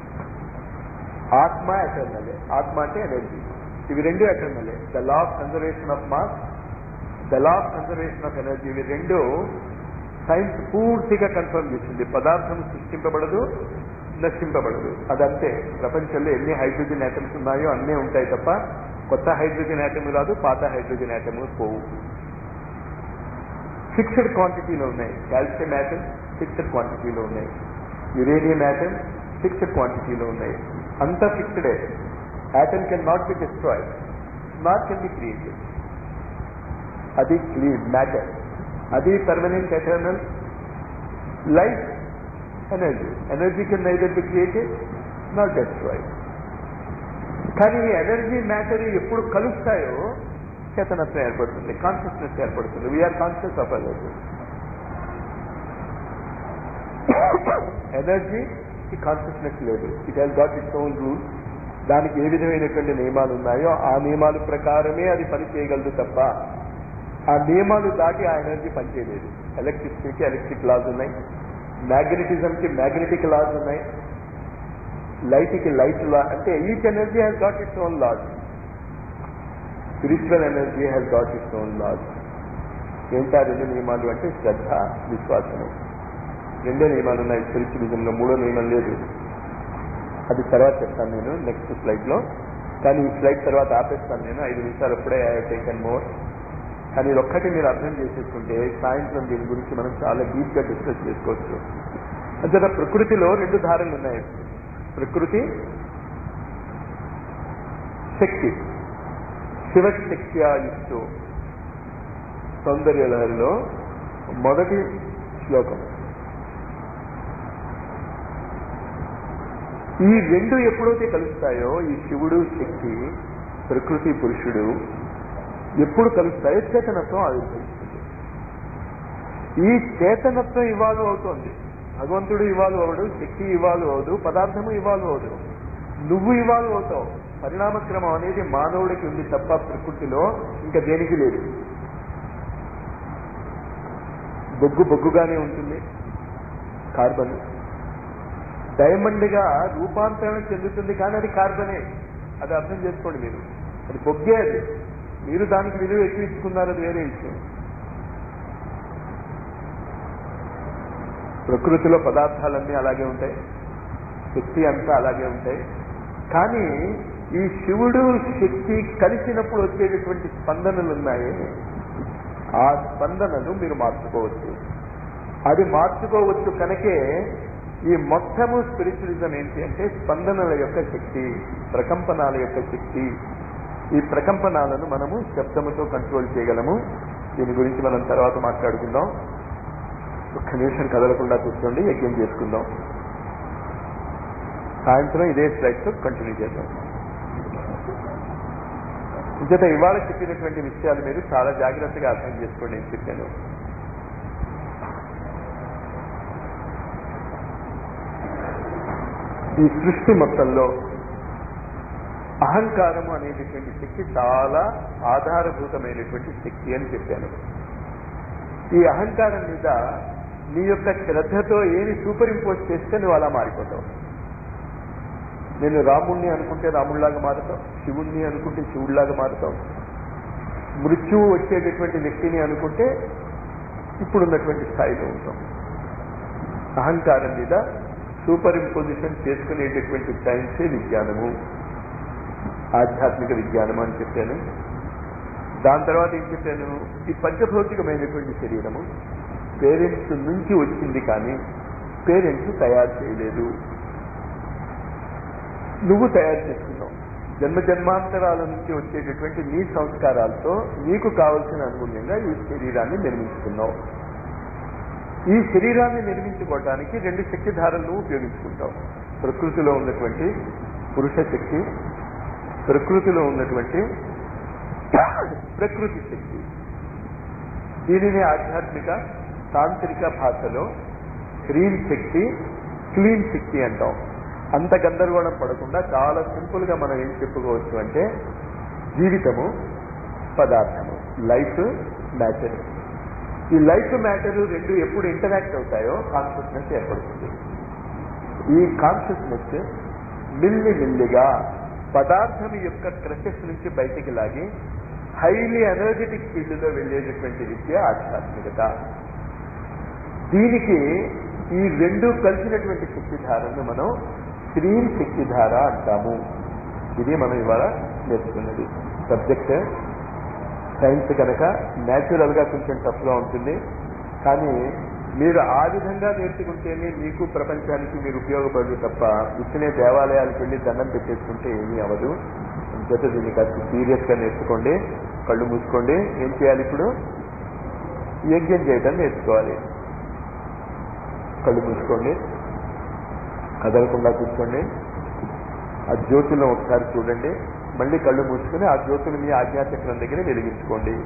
ఆత్మ ఎటర్నలే ఆత్మ అంటే ఎనర్జీ ఇవి రెండు ఎటర్నలే the law of conservation of mass the law of conservation of energy ఇవి రెండు సైన్స్ పూర్తిగా కన్ఫర్మ్ చేసింది పదార్థం సృష్టింపబడదు నశింపబడదు అదంతే ప్రపంచంలో ఎన్ని హైడ్రోజన్ ఐటమ్స్ ఉన్నాయో అన్నీ ఉంటాయి తప్ప కొత్త హైడ్రోజన్ ఐటమ్ రాదు పాత హైడ్రోజన్ ఐటమ్ పోవు ఫిక్స్డ్ క్వాంటిటీలో ఉన్నాయి కాల్షియం ఐటమ్ ఫిక్స్డ్ క్వాంటిటీలో ఉన్నాయి యురేనియం ఐటమ్ ఫిక్స్డ్ క్వాంటిటీలో ఉన్నాయి అంతా ఫిక్స్డే item can not be destroyed not can be created అది క్లీన్ మ్యాటర్ అది permanent eternal life energy energy can neither be created not destroyed కానీ ఈ ఎనర్జీ మ్యాటర్ ఎప్పుడు కలుస్తాయో చేతనత్వం ఏర్పడుతుంది కాన్షియస్నెస్ ఏర్పడుతుంది we are conscious of energy energy consciousness లేదు it has got its own rules దానికి ఏ విధమైనటువంటి నియమాలు ఉన్నాయో ఆ నియమాల ప్రకారమే అది పని చేయగలదు తప్ప ఆ నియమాలు దాటి ఆ ఎనర్జీ పనిచేయలేదు ఎలక్ట్రిసిటీకి ఎలక్ట్రిక్ లాస్ ఉన్నాయి మ్యాగ్నెటిజంకి మ్యాగ్నెటిక్ లాస్ ఉన్నాయి లైట్కి లైట్ లా అంటే each energy has got its own laws spiritual energy has got its own laws ఏంటా రెండు నియమాలు అంటే శ్రద్ధ విశ్వాసము రెండే నియమాలు ఉన్నాయి స్పిరిచువలిజంలో మూడో నియమం లేదు అది తర్వాత చెప్తాను నేను నెక్స్ట్ స్లైడ్ లో కానీ ఈ స్లైడ్ తర్వాత ఆపేస్తాను నేను ఐదు నిమిషాలు అప్పుడే టేకన్ మోర్ కానీ ఇది ఒక్కటి మీరు అర్థం చేసేసుకుంటే సాయంత్రం దీని గురించి మనం చాలా డీప్ గా డిస్కస్ చేసుకోవచ్చు అంతేత ప్రకృతిలో రెండు ధారలు ఉన్నాయి ప్రకృతి శక్తి శివశక్త్యాయుక్తో సౌందర్య లహరిలో మొదటి శ్లోకం ఈ రెండు ఎప్పుడైతే కలుస్తాయో ఈ శివుడు శక్తి ప్రకృతి పురుషుడు ఎప్పుడు కలుస్తాయో చేతనత్వం ఆవిర్భవిస్తుంది ఈ చేతనత్వం ఇవాల్వ్ అవుతోంది భగవంతుడు ఇవాల్వ్ అవడు శక్తి ఇవాల్వ్ అవదు పదార్థము ఇవాల్వ్ అవదు నువ్వు ఇవాల్వ్ అవుతావు పరిణామక్రమం అనేది మానవుడికి ఉంది తప్ప ప్రకృతిలో ఇంకా దేనికి లేదు బొగ్గు బొగ్గుగానే ఉంటుంది కార్బన్ డైమండ్గా రూపాంతరణ చెందుతుంది కానీ అది కార్బనే అది అర్థం చేసుకోండి మీరు అది బొగ్గే అది మీరు దానికి విలువ ఎక్కువ ఇచ్చుకున్నారు అది వేరే విషయం ప్రకృతిలో పదార్థాలన్నీ అలాగే ఉంటాయి శక్తి అంతా అలాగే ఉంటాయి కానీ ఈ శివుడు శక్తి కలిసినప్పుడు వచ్చేటటువంటి స్పందనలు ఉన్నాయి ఆ స్పందనలు మీరు మార్చుకోవచ్చు అది మార్చుకోవచ్చు కనుకే ఈ మొత్తము స్పిరిచువలిజం ఏంటి అంటే స్పందనల యొక్క శక్తి ప్రకంపనాల యొక్క శక్తి ఈ ప్రకంపనాలను మనము శబ్దముతో కంట్రోల్ చేయగలము దీని గురించి మనం తర్వాత మాట్లాడుకుందాం ఒక్క నిమిషం కదలకుండా కూర్చోండి యజ్ఞం చేసుకుందాం సాయంత్రం ఇదే స్లైడ్తో కంటిన్యూ చేద్దాం ఇంచేత ఇవాళ చెప్పినటువంటి విషయాలు మీరు చాలా జాగ్రత్తగా అర్థం చేసుకోండి నేను చెప్పాను ఈ సృష్టి మొత్తంలో అహంకారము అనేటటువంటి శక్తి చాలా ఆధారభూతమైనటువంటి శక్తి అని చెప్పాను ఈ అహంకారం మీద నీ యొక్క శ్రద్ధతో ఏమి సూపర్ ఇంపోజ్ చేస్తే నువ్వు అలా మారిపోతావు నేను రాముణ్ణి అనుకుంటే రాముడిలాగా మారుతావు శివుణ్ణి అనుకుంటే శివుడిలాగా మారుతావు మృత్యువు వచ్చేటటువంటి వ్యక్తిని అనుకుంటే ఇప్పుడున్నటువంటి స్థాయిలో ఉంటాం అహంకారం మీద సూపర్ ఇంపోజిషన్ చేసుకునేటటువంటి సైన్సే విజ్ఞానము ఆధ్యాత్మిక విజ్ఞానము అని చెప్పాను దాని తర్వాత ఏం చెప్పాను ఈ పంచభౌతికమైనటువంటి శరీరము పేరెంట్స్ నుంచి వచ్చింది కానీ పేరెంట్స్ తయారు చేయలేదు నువ్వు తయారు చేసుకున్నావు జన్మ జన్మాంతరాల నుంచి వచ్చేటటువంటి నీ సంస్కారాలతో నీకు కావలసిన అనుగుణ్యంగా ఈ శరీరాన్ని నిర్మించుకున్నావు ఈ శరీరాన్ని నిర్మించుకోవటానికి రెండు శక్తిధారలను ఉపయోగించుకుంటావు ప్రకృతిలో ఉన్నటువంటి పురుష శక్తి ప్రకృతిలో ఉన్నటువంటి ప్రకృతి శక్తి దీనిని ఆధ్యాత్మిక తాంత్రిక భాషలో క్లీన్ శక్తి క్లీన్ శక్తి అంటాం అంత గందరగోళం పడకుండా చాలా సింపుల్ గా మనం ఏం చెప్పుకోవచ్చు అంటే జీవితము పదార్థము లైఫ్ మ్యాటర్ ఈ లైఫ్ మ్యాటర్ రెండు ఎప్పుడు ఇంటరాక్ట్ అవుతాయో కాన్షియస్నెస్ ఏర్పడుతుంది ఈ కాన్షియస్నెస్ మిల్లి మిల్లిగా పదార్థం యొక్క క్రషెస్ నుంచి బయటికి లాగి హైలీ ఎనర్జెటిక్ ఫీల్డ్ లో వెళ్ళేటటువంటి విద్య ఆధ్యాత్మికత దీనికి ఈ రెండు కలిసినటువంటి శక్తిధారను మనం స్త్రీన్ శక్తిధార అంటాము ఇది మనం ఇవాళ నేర్చుకున్నది సబ్జెక్ట్ సైన్స్ కనుక న్యాచురల్ గా కొంచెం టఫ్ గా ఉంటుంది కానీ మీరు ఆ విధంగా నేర్చుకుంటేనే మీకు ప్రపంచానికి మీరు ఉపయోగపడదు తప్ప ఇచ్చినే దేవాలయాలకు వెళ్ళి దండం పెట్టేసుకుంటే ఏమీ అవ్వదు జత దీన్ని కాస్త సీరియస్ గా నేర్చుకోండి కళ్ళు మూసుకోండి ఏం చేయాలి ఇప్పుడు యజ్ఞం చేయడం నేర్చుకోవాలి కళ్ళు మూసుకోండి కదలకుండా కూర్చోండి ఆ జ్యోతిలో ఒకసారి చూడండి మళ్ళీ కళ్ళు మూసుకుని ఆ జ్యోతిని మీ ఆజ్ఞాచక్రం దగ్గర వెలిగించుకోండి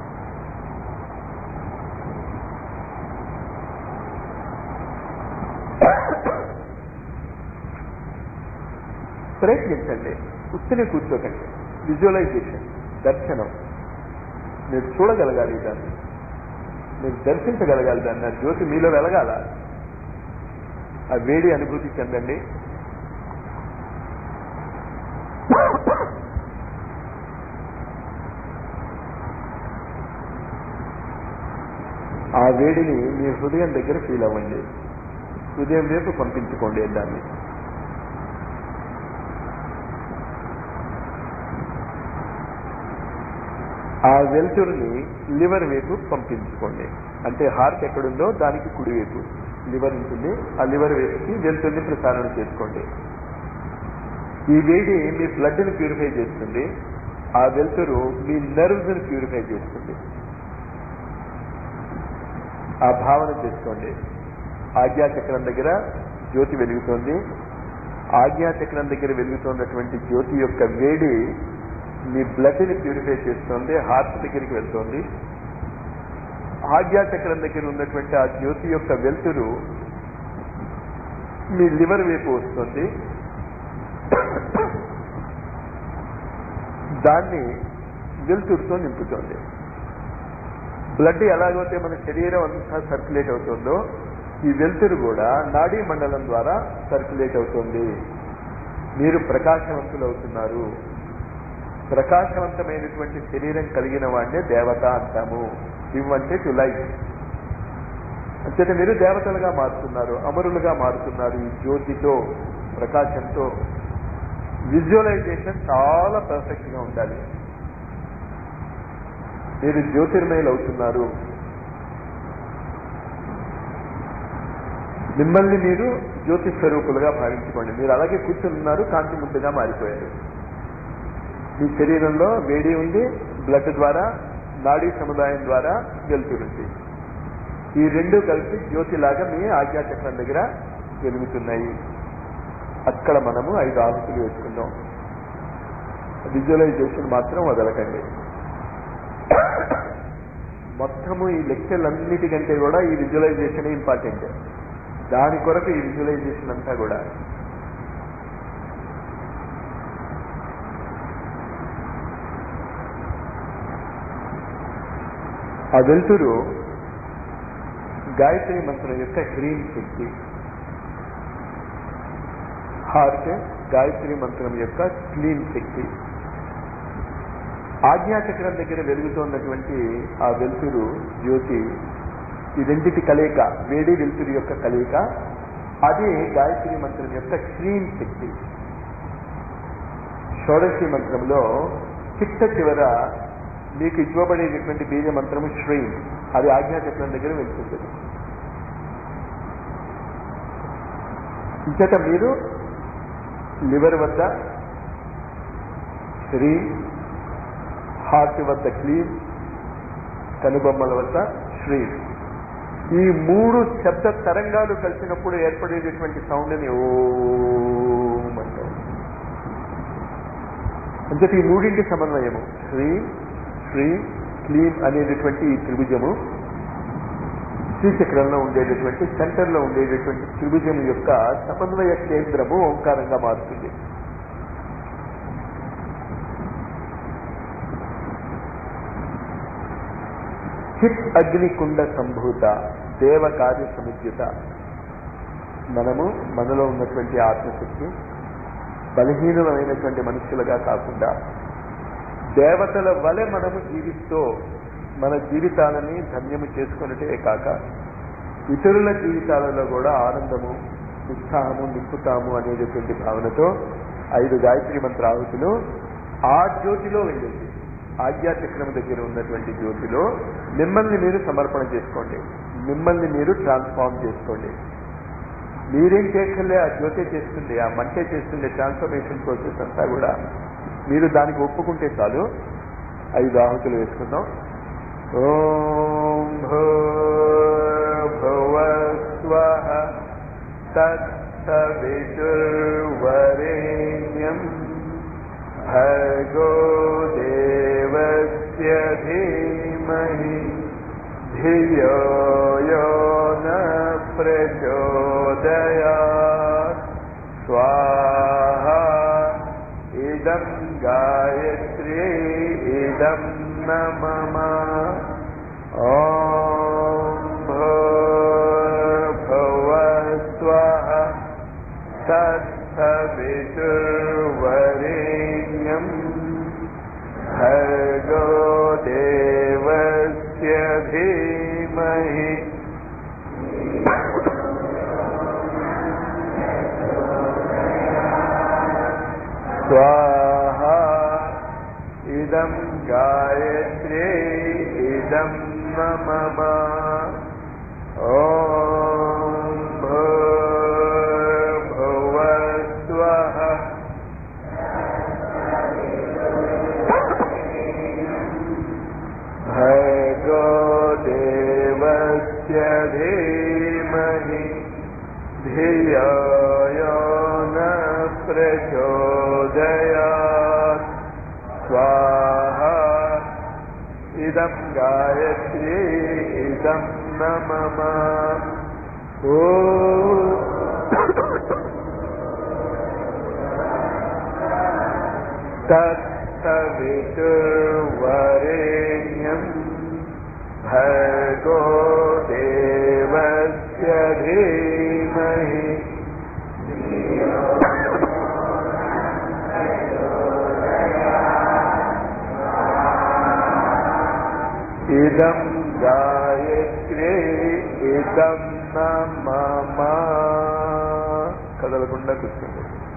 ప్రయత్నించండి ఉత్తిని కూర్చోకండి విజువలైజేషన్ దర్శనం మీరు చూడగలగాలి దాన్ని మీరు దర్శించగలగాలి దాన్ని ఆ జ్యోతి మీలో వెలగాల ఆ వేడి అనుభూతి చెందండి ఆ వేడిని మీ హృదయం దగ్గర ఫీల్ అవ్వండి హృదయం వైపు పంపించుకోండి దాన్ని ఆ వెలుతురుని లివర్ వైపు పంపించుకోండి అంటే హార్ట్ ఎక్కడుందో దానికి కుడి వైపు లివర్ ఉంటుంది ఆ లివర్ వైపుకి వెలుతురుని ప్రసారణ చేసుకోండి ఈ వేడి మీ బ్లడ్ని ప్యూరిఫై చేస్తుంది ఆ వెలుతురు మీ నర్వ్స్ ని ప్యూరిఫై చేస్తుంది ఆ భావన చేసుకోండి ఆజ్ఞాచక్రం దగ్గర జ్యోతి వెలుగుతోంది ఆజ్ఞాచక్రం దగ్గర వెలుగుతున్నటువంటి జ్యోతి యొక్క వేడి మీ బ్లడ్ ని ప్యూరిఫై చేస్తుంది హార్ట్ దగ్గరికి వెళ్తుంది ఆజ్ఞాచక్రం దగ్గర ఉన్నటువంటి ఆ జ్యోతి యొక్క వెలుతురు మీ లివర్ వైపు వస్తుంది దాన్ని వెలుతురుతో నింపుతోంది బ్లడ్ ఎలాగైతే మన శరీరం అంతా సర్క్యులేట్ అవుతుందో ఈ వెలుతురు కూడా నాడీ మండలం ద్వారా సర్క్యులేట్ అవుతుంది మీరు ప్రకాశవంతులు అవుతున్నారు ప్రకాశవంతమైనటువంటి శరీరం కలిగిన వాడినే దేవత అంటాము ఇవ్వంటే టు లైఫ్ అంచేత మీరు దేవతలుగా మారుతున్నారు అమరులుగా మారుతున్నారు ఈ జ్యోతితో ప్రకాశంతో విజువలైజేషన్ చాలా పర్ఫెక్ట్ గా ఉండాలి మీరు జ్యోతిర్మయులు అవుతున్నారు మిమ్మల్ని మీరు జ్యోతి స్వరూపులుగా భావించుకోండి మీరు అలాగే కూర్చున్నారు కాంతి ముద్దగా మారిపోయారు మీ శరీరంలో వేడి ఉంది బ్లడ్ ద్వారా నాడీ సముదాయం ద్వారా వెళ్తుంది ఈ రెండు కలిసి జ్యోతిలాగా మీ ఆజ్ఞాచక్రం దగ్గర వెలుగుతున్నాయి అక్కడ మనము ఐదు ఆహుతులు వేసుకుందాం విజువలైజేషన్ మాత్రం వదలకండి మొత్తము ఈ లెక్చర్లన్నిటికంటే కూడా ఈ విజువలైజేషన్ ఇంపార్టెంట్ దాని కొరకు ఈ విజువలైజేషన్ అంతా కూడా ఆ వెలుతురు గాయత్రి మంత్రం యొక్క హ్రీం శక్తి హార్ట్ గాయత్రి మంత్రం యొక్క క్లీన్ శక్తి ఆజ్ఞాచక్రం దగ్గర వెలుగుతున్నటువంటి ఆ వెలుతురు జ్యోతి ఈ రెండిటి కలయిక వేడి వెలుతురు యొక్క కలయిక అది గాయత్రి మంత్రం యొక్క క్లీన్ శక్తి షోడశి మంత్రంలో చిట్ట చివర మీకు ఇవ్వబడేటటువంటి బీజ మంత్రము శ్రీ అది ఆజ్ఞాచక్రం దగ్గర వెళ్తుంటుంది ఇంచేత మీరు లివర్ వద్ద శ్రీ హార్ట్ వద్ద క్లీన్ కనుబొమ్మల వద్ద శ్రీ ఈ మూడు శబ్ద తరంగాలు కలిసినప్పుడు ఏర్పడేటటువంటి సౌండ్ని ఓం అంటారు అంచేత ఈ మూడింటి సమన్వయము శ్రీ శ్రీ క్లీన్ అనేటటువంటి ఈ త్రిభుజము శ్రీచక్రంలో ఉండేటటువంటి సెంటర్లో ఉండేటటువంటి త్రిభుజం యొక్క సమన్వయ కేంద్రము ఓంకారంగా మారుతుంది చిత్ అగ్నికుండ సంభూత దేవ కార్య సముద్యుత మనము మనలో ఉన్నటువంటి ఆత్మశక్తి బలహీనమైనటువంటి మనుషులుగా కాకుండా దేవతల వలె మనము జీవిస్తూ మన జీవితాలని ధన్యము చేసుకున్నటే కాక ఇతరుల జీవితాలలో కూడా ఆనందము ఉత్సాహము నింపుతాము అనేటటువంటి భావనతో ఐదు గాయత్రి మంత్ర ఆహుతులు ఆ జ్యోతిలో వెళ్ళింది ఆజ్ఞాచక్రం దగ్గర ఉన్నటువంటి జ్యోతిలో మిమ్మల్ని మీరు సమర్పణ చేసుకోండి మిమ్మల్ని మీరు ట్రాన్స్ఫార్మ్ చేసుకోండి మీరేం చేయక్కర్లే ఆ జ్యోతే చేస్తుంది ఆ మంటే చేస్తుంది ట్రాన్స్ఫర్మేషన్ ప్రాసెస్ అంతా కూడా మీరు దానికి ఒప్పుకుంటే చాలు ఐదు ఆహుతులు వేసుకుందాం ఓం భూర్భువస్వ తత్సవితుర్వరేణ్యం భర్గో దేవస్య ధీమహి ధియో యో న ప్రచోదయాత్ స్వాహా ఇదం గాయత్రీ ఇదం న మమ ఓం భూర్భువస్వః తత్సవితుర్వరేణ్యం భర్గో దేవస్య ధీమహి స్వాహా ఇదం గాయత్రీ ఇదం న మమ ఓం భూర్భువస్వః భర్గో దేవస్య ధీమహి ధియో యో న ప్రచోదయాత్ స్వాహా ఇదం గాయత్రీ ఇదం న మమ ఓ सवितुर्वरेण्यम् भर्गो देवस्य धीमहि ఇదం గాయత్రి ఇదం నమ కదలకుండా కూర్చోండి